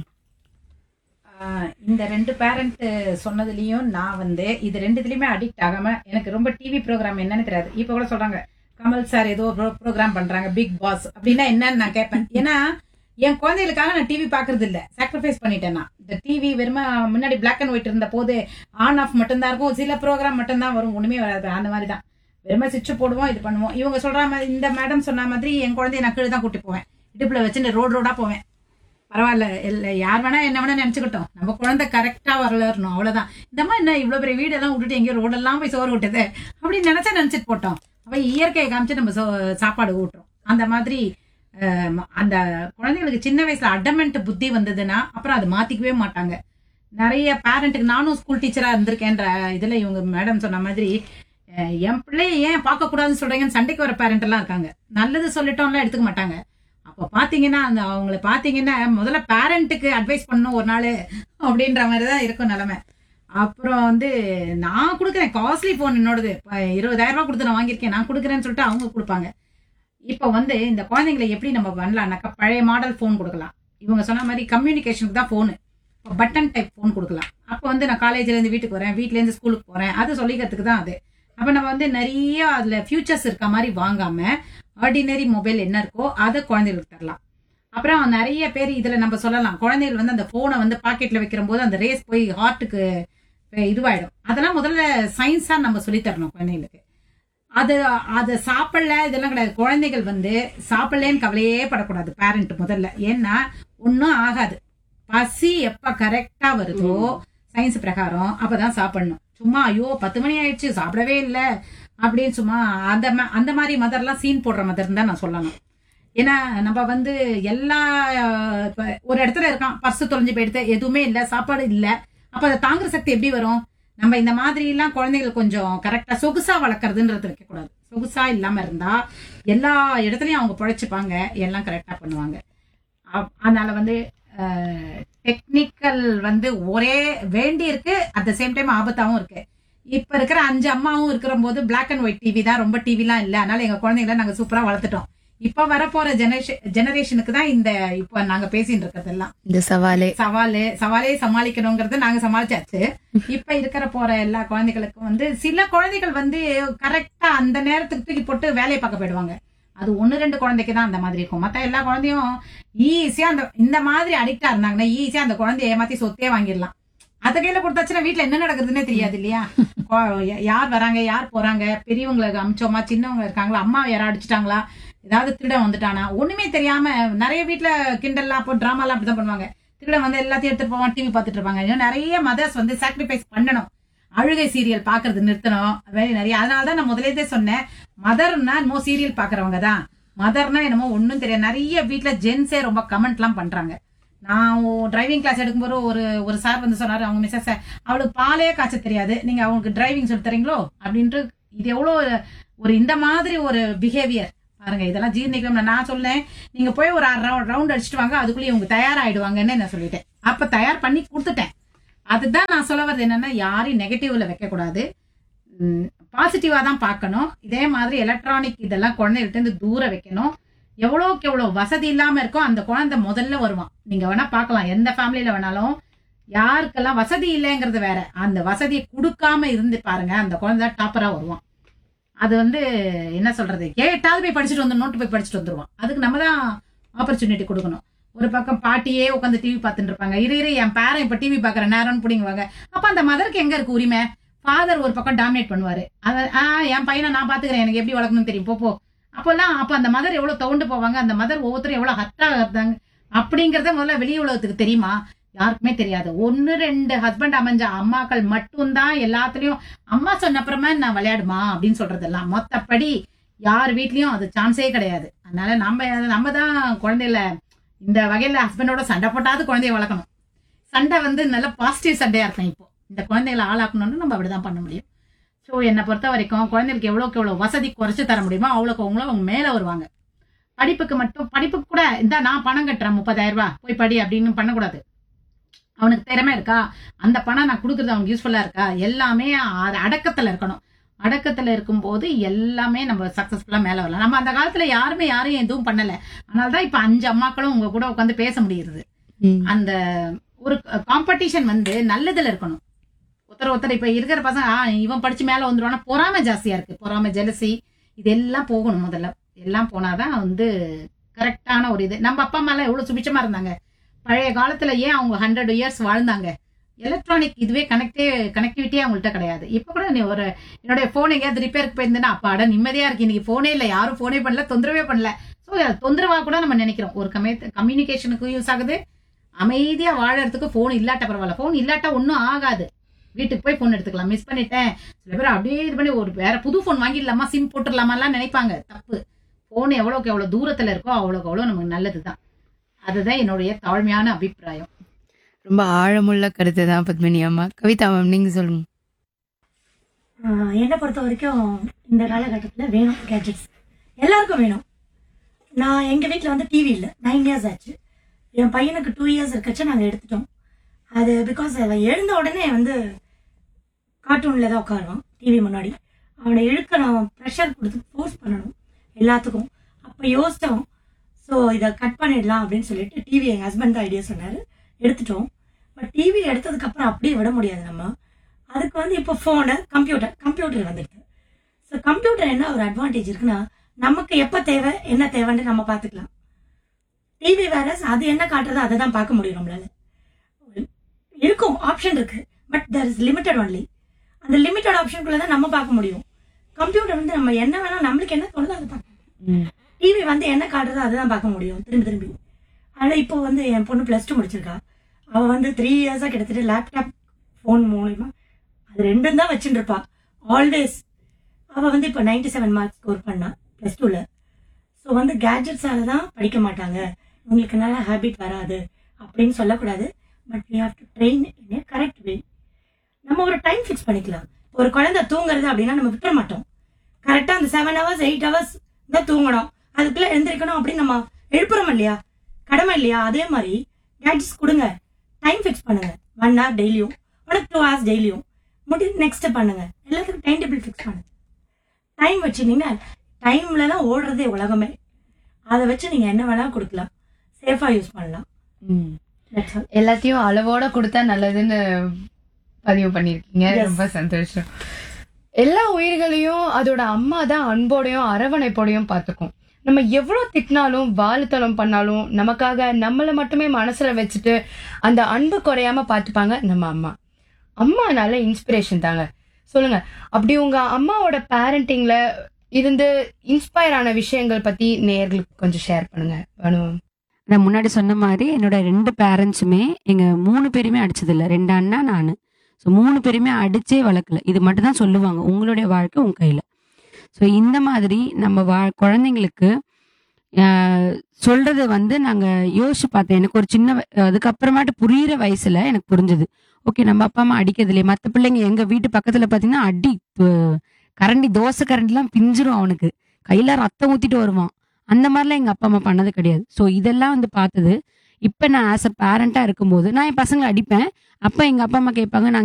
ஆஹ் இந்த ரெண்டு பேரண்ட் சொன்னதுலயும் நான் வந்து இது ரெண்டுத்துலயுமே அடிக்ட் ஆகாம எனக்கு ரொம்ப டிவி ப்ரோக்ராம் என்னன்னு தெரியாது இப்ப கூட சொல்றாங்க கமல் சார் ஏதோ ப்ரோக்ராம் பண்றாங்க பிக் பாஸ் அப்படின்னா என்னன்னு நான் கேட்பேன் ஏன்னா என் குழந்தைகளுக்காக நான் டிவி பாக்குறது இல்ல சாக்ரிஃபைஸ் பண்ணிட்டேன் நான் இந்த டிவி வெறும முன்னாடி பிளாக் அண்ட் ஒயிட் இருந்த போது ஆன் ஆஃப் மட்டும்தான் இருக்கும் சில ப்ரோக்ராம் மட்டும்தான் வரும் ஒண்ணுமே வராது அந்த மாதிரி தான் வெறும சுவிட்ச் போடுவோம் இது பண்ணுவோம் இவங்க சொல்ற மாதிரி இந்த மேடம் சொன்ன மாதிரி என் குழந்தைய நான் கீழே தான் கூட்டி போவேன் இடுப்புல வச்சுட்டு ரோடு ரோடா போவேன் பரவாயில்ல இல்ல யார் வேணா என்ன வேணா நினைச்சுக்கிட்டோம் நம்ம குழந்தை கரெக்டா வரலறணும் அவ்வளவுதான் இந்த மாதிரி என்ன இவ்வளவு பெரிய வீடெல்லாம் விட்டுட்டு எங்கேயோ ரோடெல்லாம் போய் சோறு விட்டது அப்படின்னு நினைச்சா நினைச்சிட்டு போட்டோம் அப்ப இயற்கையை காமிச்சு நம்ம சோ- சாப்பாடு ஊட்டுறோம் அந்த மாதிரி ஆம், அந்த குழந்தைங்களுக்கு சின்ன வயசுல அடமெண்ட் புத்தி வந்ததுன்னா அப்புறம் அதை மாத்திக்கவே மாட்டாங்க நிறைய பேரண்ட்டுக்கு நானும் ஸ்கூல் டீச்சரா இருந்திருக்கேன்ற இதுல இவங்க மேடம் சொன்ன மாதிரி அஹ், என் பிள்ளைய ஏன் பார்க்க கூடாதுன்னு சொல்றீங்கன்னு சண்டைக்கு வர பேரண்ட் எல்லாம் இருக்காங்க நல்லது சொல்லிட்டோம்லாம் எடுத்துக்க மாட்டாங்க அப்ப பாத்தீங்கன்னா அந்த அவங்கள பாத்தீங்கன்னா முதல்ல பேரண்ட்டுக்கு அட்வைஸ் பண்ணணும் ஒரு நாள் அப்படின்ற மாதிரி தான் இருக்கும் நிலைமை அப்புறம் வந்து நான் கொடுக்குறேன் காஸ்ட்லி ஃபோன் என்னோடது இப்ப இருபதாயிரம் ரூபாய் கொடுத்து நான் வாங்கியிருக்கேன் நான் கொடுக்குறேன்னு சொல்லிட்டு அவங்க கொடுப்பாங்க இப்போ வந்து இந்த குழந்தைங்களை எப்படி நம்ம பண்ணலாம்னாக்கா பழைய மாடல் ஃபோன் கொடுக்கலாம் இவங்க சொன்ன மாதிரி கம்யூனிகேஷனுக்கு தான் ஃபோனு இப்போ பட்டன் டைப் ஃபோன் கொடுக்கலாம் அப்போ வந்து நான் காலேஜ்ல இருந்து வீட்டுக்கு வரேன் வீட்ல இருந்து ஸ்கூலுக்கு போறேன் அது சொல்லிக்கிறதுக்கு தான் அது அப்ப நம்ம வந்து நிறைய அதுல ஃபியூச்சர்ஸ் இருக்க மாதிரி வாங்காம ஆர்டினரி மொபைல் என்ன இருக்கோ அதை குழந்தைகளுக்கு தரலாம் அப்புறம் நிறைய பேர் இதுல நம்ம சொல்லலாம் குழந்தைகள் வந்து அந்த போனை வந்து பாக்கெட்ல வைக்கிற போது அந்த ரேஸ் போய் ஹார்ட்டுக்கு இதுவாயிடும் அதெல்லாம் முதல்ல சயின்ஸா நம்ம சொல்லி தரணும் குழந்தைகளுக்கு அது அது சாப்பிடல இதெல்லாம் கிடையாது குழந்தைகள் வந்து சாப்பிடலன்னு கவலையே படக்கூடாது பேரண்ட் முதல்ல ஏன்னா ஒன்றும் ஆகாது பசி எப்ப கரெக்டா வருதோ சயின்ஸ் பிரகாரம் அப்பதான் சாப்பிடணும் சும்மா ஐயோ பத்து மணி ஆயிடுச்சு சாப்பிடவே இல்லை அப்படின்னு சும்மா அந்த மா- அந்த மாதிரி மதர்லாம் சீன் போடுற மதர் தான் நான் சொல்லணும் ஏன்னா நம்ம வந்து எல்லா அஹ், இப்ப ஒரு இடத்துல இருக்கான் பர்ஸ் தொலைஞ்சு போயிடுது எதுவுமே இல்லை சாப்பாடு இல்லை அப்ப அதை தாங்குற சக்தி எப்படி வரும் நம்ம இந்த மாதிரி எல்லாம் குழந்தைகள் கொஞ்சம் கரெக்டா சொகுசா வளர்க்கறதுன்றது வைக்கக்கூடாது சொகுசா இல்லாம இருந்தா எல்லா இடத்துலயும் அவங்க பொழைச்சுப்பாங்க எல்லாம் கரெக்டா பண்ணுவாங்க அப்- அதனால வந்து டெக்னிக்கல் வந்து ஒரே வேண்டி இருக்கு அட் த சேம் டைம் ஆபத்தாவும் இருக்கு இப்ப இருக்கிற அஞ்சு அம்மாவும் இருக்கிற போது பிளாக் அண்ட் ஒயிட் டிவி தான் ரொம்ப டிவிலாம் இல்ல அதனால எங்க குழந்தைங்களை நாங்க சூப்பரா வளர்த்துட்டோம் இப்ப வரப்போற ஜெனரேஷன் ஜெனரேஷனுக்கு தான் இந்த இப்ப நாங்க பேசிட்டு இருக்கிறதெல்லாம் இந்த சவாலே சவாலு சவாலே சமாளிக்கணுங்கிறத நாங்க சமாளிச்சாச்சு இப்ப இருக்கிற போற எல்லா குழந்தைகளுக்கும் வந்து சில குழந்தைகள் வந்து கரெக்டா அந்த நேரத்துக்கு தூக்கி போட்டு வேலையை பார்க்க போயிடுவாங்க அது ஒன்னு ரெண்டு குழந்தைக்கு தான் அந்த மாதிரி இருக்கும் மத்த எல்லா குழந்தையும் ஈஸியா அந்த இந்த மாதிரி அடிக்டா இருந்தாங்கன்னா ஈஸியா அந்த குழந்தைய ஏமாத்தி சொத்தே வாங்கிடலாம் அத கையில கொடுத்தாச்சுன்னா வீட்ல என்ன நடக்குதுன்னே தெரியாது இல்லையா கொ- யார் வராங்க யார் போறாங்க பெரியவங்களுக்கு அமிச்சோமா சின்னவங்க இருக்காங்களா அம்மா யாரா அடிச்சிட்டாங்களா ஏதாவது திருடன் வந்துட்டானா ஒண்ணுமே தெரியாம நிறைய வீட்ல கிண்டல்லாம் அப்போ டிராமாலாம் அப்படிதான் பண்ணுவாங்க திருடன் வந்து எல்லாத்தையும் எடுத்துட்டு போவான் டிவி பார்த்துட்டு இருப்பாங்க இன்னும் நிறைய மதர்ஸ் வந்து சாக்ரிஃபைஸ் பண்ணணும் அழுகை சீரியல் பாக்குறது நிறுத்தணும் அது மாதிரி நிறைய அதனால தான் நான் முதலே சொன்னேன் மதர்னா என்னமோ சீரியல் பாக்குறவங்க தான் மதர்னா என்னமோ ஒண்ணும் தெரியாது நிறைய வீட்ல ஜென்ஸே ரொம்ப கமெண்ட்லாம் பண்றாங்க நான் டிரைவிங் கிளாஸ் எடுக்கும்போது ஒரு ஒரு சார் வந்து சொன்னாரு அவங்க மிஸ்ஸஸ் அவளுக்கு பாலே காய்ச்ச தெரியாது நீங்க அவங்களுக்கு டிரைவிங் சொல்லி தரீங்களோ அப்படின்ட்டு இது எவ்வளவு ஒரு இந்த மாதிரி ஒரு பிஹேவியர் பாருங்க இதெல்லாம் ஜீர்ணிக்கணும் நான் சொன்னேன் நீங்க போய் ஒரு ரவுண்ட் அடிச்சுட்டு வாங்க அதுக்குள்ளேயே இவங்க தயாராயிடுவாங்கன்னு நான் சொல்லிட்டேன் அப்ப தயார் பண்ணி கொடுத்துட்டேன் அதுதான் நான் சொல்ல வர்றது என்னன்னா யாரையும் நெகட்டிவ்ல வைக்க கூடாது பாசிட்டிவா தான் பார்க்கணும் இதே மாதிரி எலக்ட்ரானிக் இதெல்லாம் குழந்தைகிட்ட இருந்து தூர வைக்கணும் எவ்வளோக்கு எவ்வளோ வசதி இல்லாம இருக்கோ அந்த குழந்தை முதல்ல வருவான் நீங்க வேணா பார்க்கலாம் எந்த ஃபேமிலியில வேணாலும் யாருக்கெல்லாம் வசதி இல்லைங்கிறது வேற அந்த வசதியை கொடுக்காம இருந்து பாருங்க அந்த குழந்தை டாப்பரா வருவான் அது வந்து என்ன சொல்றது கேட்டாவது போய் படிச்சுட்டு வந்து நோட்டு போய் படிச்சுட்டு வந்துருவான் அதுக்கு நம்ம தான் ஆப்பர்ச்சுனிட்டி கொடுக்கணும் ஒரு பக்கம் பாட்டியே உட்காந்து டிவி பார்த்துட்டு இருப்பாங்க இரு இரு என் பேரன் இப்ப டிவி பாக்குற நேரம்னு பிடிங்குவாங்க அப்ப அந்த மதருக்கு எங்க இருக்கு உரிமை ஃபாதர் ஒரு பக்கம் டாமினேட் பண்ணுவாரு அத ஆ என் பையனை நான் பாத்துக்கிறேன் எனக்கு எப்படி வளர்க்கணும்னு தெரியும் போ போ அப்பெல்லாம் அப்ப அந்த மதர் எவ்வளவு தவுண்டு போவாங்க அந்த மதர் ஒவ்வொருத்தரும் எவ்வளவு ஹர்ட்டா இருந்தாங்க அப்படிங்கறத முதல்ல வெளி உலகத்துக்கு தெரியுமா யாருக்குமே தெரியாது ஒன்னு ரெண்டு ஹஸ்பண்ட் அமைஞ்ச அம்மாக்கள் மட்டும்தான் எல்லாத்துலயும் அம்மா சொன்ன அப்புறமா நான் விளையாடுமா அப்படின்னு சொல்றதெல்லாம் மொத்தப்படி யார் வீட்லயும் அது சான்ஸே கிடையாது அதனால நம்ம நம்ம தான் குழந்தையில இந்த வகையில ஹஸ்பண்டோட சண்டை போட்டாவது குழந்தைய வளர்க்கணும் சண்டை வந்து நல்ல பாசிட்டிவ் சண்டையா இருக்கும் இப்போ இந்த குழந்தைகளை ஆளாக்கணும்னு நம்ம அப்படிதான் பண்ண முடியும் ஸோ என்னை பொறுத்த வரைக்கும் குழந்தைகளுக்கு எவ்வளோக்கு எவ்வளோ வசதி குறைச்சு தர முடியுமோ அவ்வளோக்கு அவங்களும் அவங்க மேலே வருவாங்க படிப்புக்கு மட்டும் படிப்புக்கு கூட இந்த நான் பணம் கட்டுறேன் முப்பதாயிரம் ரூபாய் போய் படி அப்படின்னு பண்ணக்கூடாது அவனுக்கு திறமை இருக்கா அந்த பணம் நான் கொடுக்குறது அவனுக்கு யூஸ்ஃபுல்லா இருக்கா எல்லாமே அ- அடக்கத்துல இருக்கணும் அடக்கத்துல இருக்கும்போது எல்லாமே நம்ம சக்சஸ்ஃபுல்லா மேல வரலாம் நம்ம அந்த காலத்துல யாருமே யாரையும் எதுவும் பண்ணல அதனால தான் இப்ப அஞ்சு அம்மாக்களும் உங்க கூட உட்காந்து பேச முடியுது அந்த ஒரு காம்படிஷன் வந்து நல்லதுல இருக்கணும் ஒருத்தர் ஒருத்தர் இப்ப இருக்கிற பசங்க ஆ, இவன் படிச்சு மேல வந்துருவானா பொறாமை ஜாஸ்தியா இருக்கு பொறாமை ஜெலசி இது எல்லாம் போகணும் முதல்ல எல்லாம் போனாதான் வந்து கரெக்டான ஒரு இது நம்ம அப்பா அம்மா எல்லாம் எவ்வளவு சுபிச்சமா இருந்தாங்க பழைய காலத்துல ஏன் அவங்க ஹண்ட்ரட் இயர்ஸ் வாழ்ந்தாங்க எலக்ட்ரானிக் இதுவே கனெக்டே கனெக்டிவிட்டியே அவங்கள்ட்ட கிடையாது இப்ப கூட நீ ஒரு என்னுடைய போன் எங்கேயாவது ரிப்பேருக்கு போயிருந்தேன்னா அப்பாடா நிம்மதியா இருக்கு இன்னைக்கு போனே இல்ல யாரும் போனே பண்ணல தொந்தரவே பண்ணல ஸோ தொந்தரவா கூட நம்ம நினைக்கிறோம் ஒரு கமே கம்யூனிகேஷனுக்கு யூஸ் ஆகுது அமைதியா வாழறதுக்கு போன் இல்லாட்ட பரவாயில்ல போன் இல்லாட்டா ஒன்றும் ஆகாது வீட்டுக்கு போய் போன் எடுத்துக்கலாம் மிஸ் பண்ணிட்டேன் சில பேர் அப்படியே இது பண்ணி ஒரு வேற புது போன் வாங்கிடலாமா சிம் போட்டுடலாமாலாம் நினைப்பாங்க தப்பு போன் எவ்வளவுக்கு எவ்வளவு தூரத்துல இருக்கோ அவ்வளவுக்கு அவ்வளவு நமக்கு நல்லதுதான் அதுதான் என்னுடைய தாழ்மையான அபிப்பிராயம் ரொம்ப ஆழமுள்ள கருத்து தான் பத்மினி அம்மா கவிதா மேம் நீங்க சொல்லுங்க ஆஹ் என்னை பொறுத்த வரைக்கும் இந்த காலகட்டத்தில் வேணும் கேட்ஜெட்ஸ் எல்லாருக்கும் வேணும் நான் எங்கள் வீட்டில் வந்து டிவி இல்லை நைன் இயர்ஸ் ஆச்சு என் பையனுக்கு டூ இயர்ஸ் இருக்கச்சு நாங்கள் எடுத்துட்டோம் அது பிகாஸ் அவன் எழுந்த உடனே வந்து கார்ட்டூனில் தான் உட்காருவான் டிவி முன்னாடி அவனை இழுக்க நான் ப்ரெஷர் கொடுத்து ஃபோர்ஸ் பண்ணணும் எல்லாத்துக்கும் அப்போ யோசித்தோம் ஸோ இதை கட் பண்ணிடலாம் அப்படின்னு சொல்லிட்டு டிவி எங்கள் ஹஸ்பண்ட் தான் ஐடியா சொன்னார் எடுத்துட்டோம் பட் டிவி எடுத்ததுக்கப்புறம் அப்படியே விட முடியாது நம்ம அதுக்கு வந்து இப்போ ஃபோனு கம்ப்யூட்டர் கம்ப்யூட்டர் வந்துடுது ஸோ கம்ப்யூட்டர் என்ன ஒரு அட்வான்டேஜ் இருக்குன்னா நமக்கு எப்போ தேவை என்ன தேவைன்னு நம்ம பார்த்துக்கலாம் டிவி வேற அது என்ன காட்டுறதோ அதை தான் பார்க்க முடியும் நம்மளால இருக்கும் ஆப்ஷன் இருக்கு but there is limited only அந்த லிமிட்டட் ஆப்ஷனுக்குள்ள தான் நம்ம பார்க்க முடியும் கம்ப்யூட்டர் வந்து நம்ம என்ன வேணா நம்மளுக்கு என்ன தோணுதோ அதை பார்க்கலாம் டிவி வந்து என்ன காட்டுறதோ அதை தான் பார்க்க முடியும் திரும்பி திரும்பி அதனால இப்போ வந்து என் பொண்ணு ப்ளஸ் டூ முடிச்சிருக்கா அவள் வந்து த்ரீ இயர்ஸாக கிட்டத்தட்ட லேப்டாப் ஃபோன் மூலியமா அது ரெண்டும் தான் வச்சுட்டு இருப்பா ஆல்வேஸ் அவள் வந்து இப்போ நைன்டி செவன் மார்க்ஸ் ஸ்கோர் பண்ணா ப்ளஸ் டூவில் ஸோ வந்து கேஜெட்ஸால தான் படிக்க மாட்டாங்க உங்களுக்கு நல்ல ஹேபிட் வராது அப்படின்னு சொல்லக்கூடாது but we have to train in correct way நம்ம ஒரு டைம் ஃபிக்ஸ் பண்ணிக்கலாம் ஒரு குழந்தை தூங்குறது அப்படின்னா நம்ம விட்டுற மாட்டோம் கரெக்டாக அந்த செவன் ஹவர்ஸ் எயிட் ஹவர்ஸ் தான் தூங்கணும் அதுக்குள்ளே எழுந்திருக்கணும் அப்படின்னு நம்ம எழுப்புறோம் இல்லையா கடமை இல்லையா அதே மாதிரி கேட்ஜெட்ஸ் கொடுங்க டைம் ஃபிக்ஸ் பண்ணுங்க ஒன் ஹவர் டெய்லியும் உனக்கு டூ ஹவர்ஸ் டெய்லியும் முடி நெக்ஸ்ட் பண்ணுங்க எல்லாத்துக்கும் டைம் டேபிள் ஃபிக்ஸ் பண்ணுங்க டைம் வச்சுனீங்கன்னா டைம்ல தான் ஓடுறதே உலகமே அதை வச்சு நீங்க என்ன வேணாலும் கொடுக்கலாம் சேஃபா யூஸ் பண்ணலாம் That's all. எல்லாத்தையும் அளவோட கொடுத்தா நல்லதுன்னு பதிவு பண்ணிருக்கீங்க Yes. ரொம்ப சந்தோஷம் எல்லா உயிர்களையும் அதோட அம்மா தான் அன்போடையும் அரவணைப்போடையும் பார்த்துக்கும் நம்ம எவ்வளவு திட்டினாலும் வாழுத்தலம் பண்ணாலும் நமக்காக நம்மள மட்டுமே மனசுல வச்சுட்டு அந்த அன்பு குறையாம பார்த்துப்பாங்க நம்ம அம்மா அம்மானால இன்ஸ்பிரேஷன் தாங்க சொல்லுங்க அப்படி உங்க அம்மாவோட பேரண்டிங்ல இருந்து இன்ஸ்பயர் ஆன விஷயங்கள் பத்தி நேயர்களுக்கு கொஞ்சம் ஷேர் பண்ணுங்க வேணும் நான் முன்னாடி சொன்ன மாதிரி என்னோட ரெண்டு பேரண்ட்ஸுமே எங்க மூணு பேருமே அடிச்சதில்ல ரெண்டு அண்ணா நான் ஸோ மூணு பேருமே அடிச்சே வளர்க்கல இது மட்டும் தான் சொல்லுவாங்க உங்களுடைய வாழ்க்கை உங்க கையில ஸோ இந்த மாதிரி நம்ம வா குழந்தைங்களுக்கு ஆஹ், சொல்றது வந்து நாங்க யோசிச்சு பார்த்தேன் எனக்கு ஒரு சின்ன வ- அதுக்கப்புறமாட்டு புரியிற வயசுல எனக்கு புரிஞ்சது ஓகே நம்ம அப்பா அம்மா அடிக்கிறது இல்லையே மற்ற பிள்ளைங்க எங்க வீட்டு பக்கத்துல பாத்தீங்கன்னா அடி கரண்டி தோசை கரண்டிலாம் பிஞ்சிரும் அவனுக்கு கையில ரத்தம் ஊத்திட்டு வருவான் அந்த மாதிரிலாம் எங்க அப்பா அம்மா பண்ணது கிடையாது ஸோ இதெல்லாம் வந்து பார்த்தது இப்போ நான் ஆஸ் அ பேரண்டா இருக்கும்போது நான் என் பசங்களை அடிப்பேன் அப்போ எங்க அப்பா அம்மா கேட்பாங்க நாங்க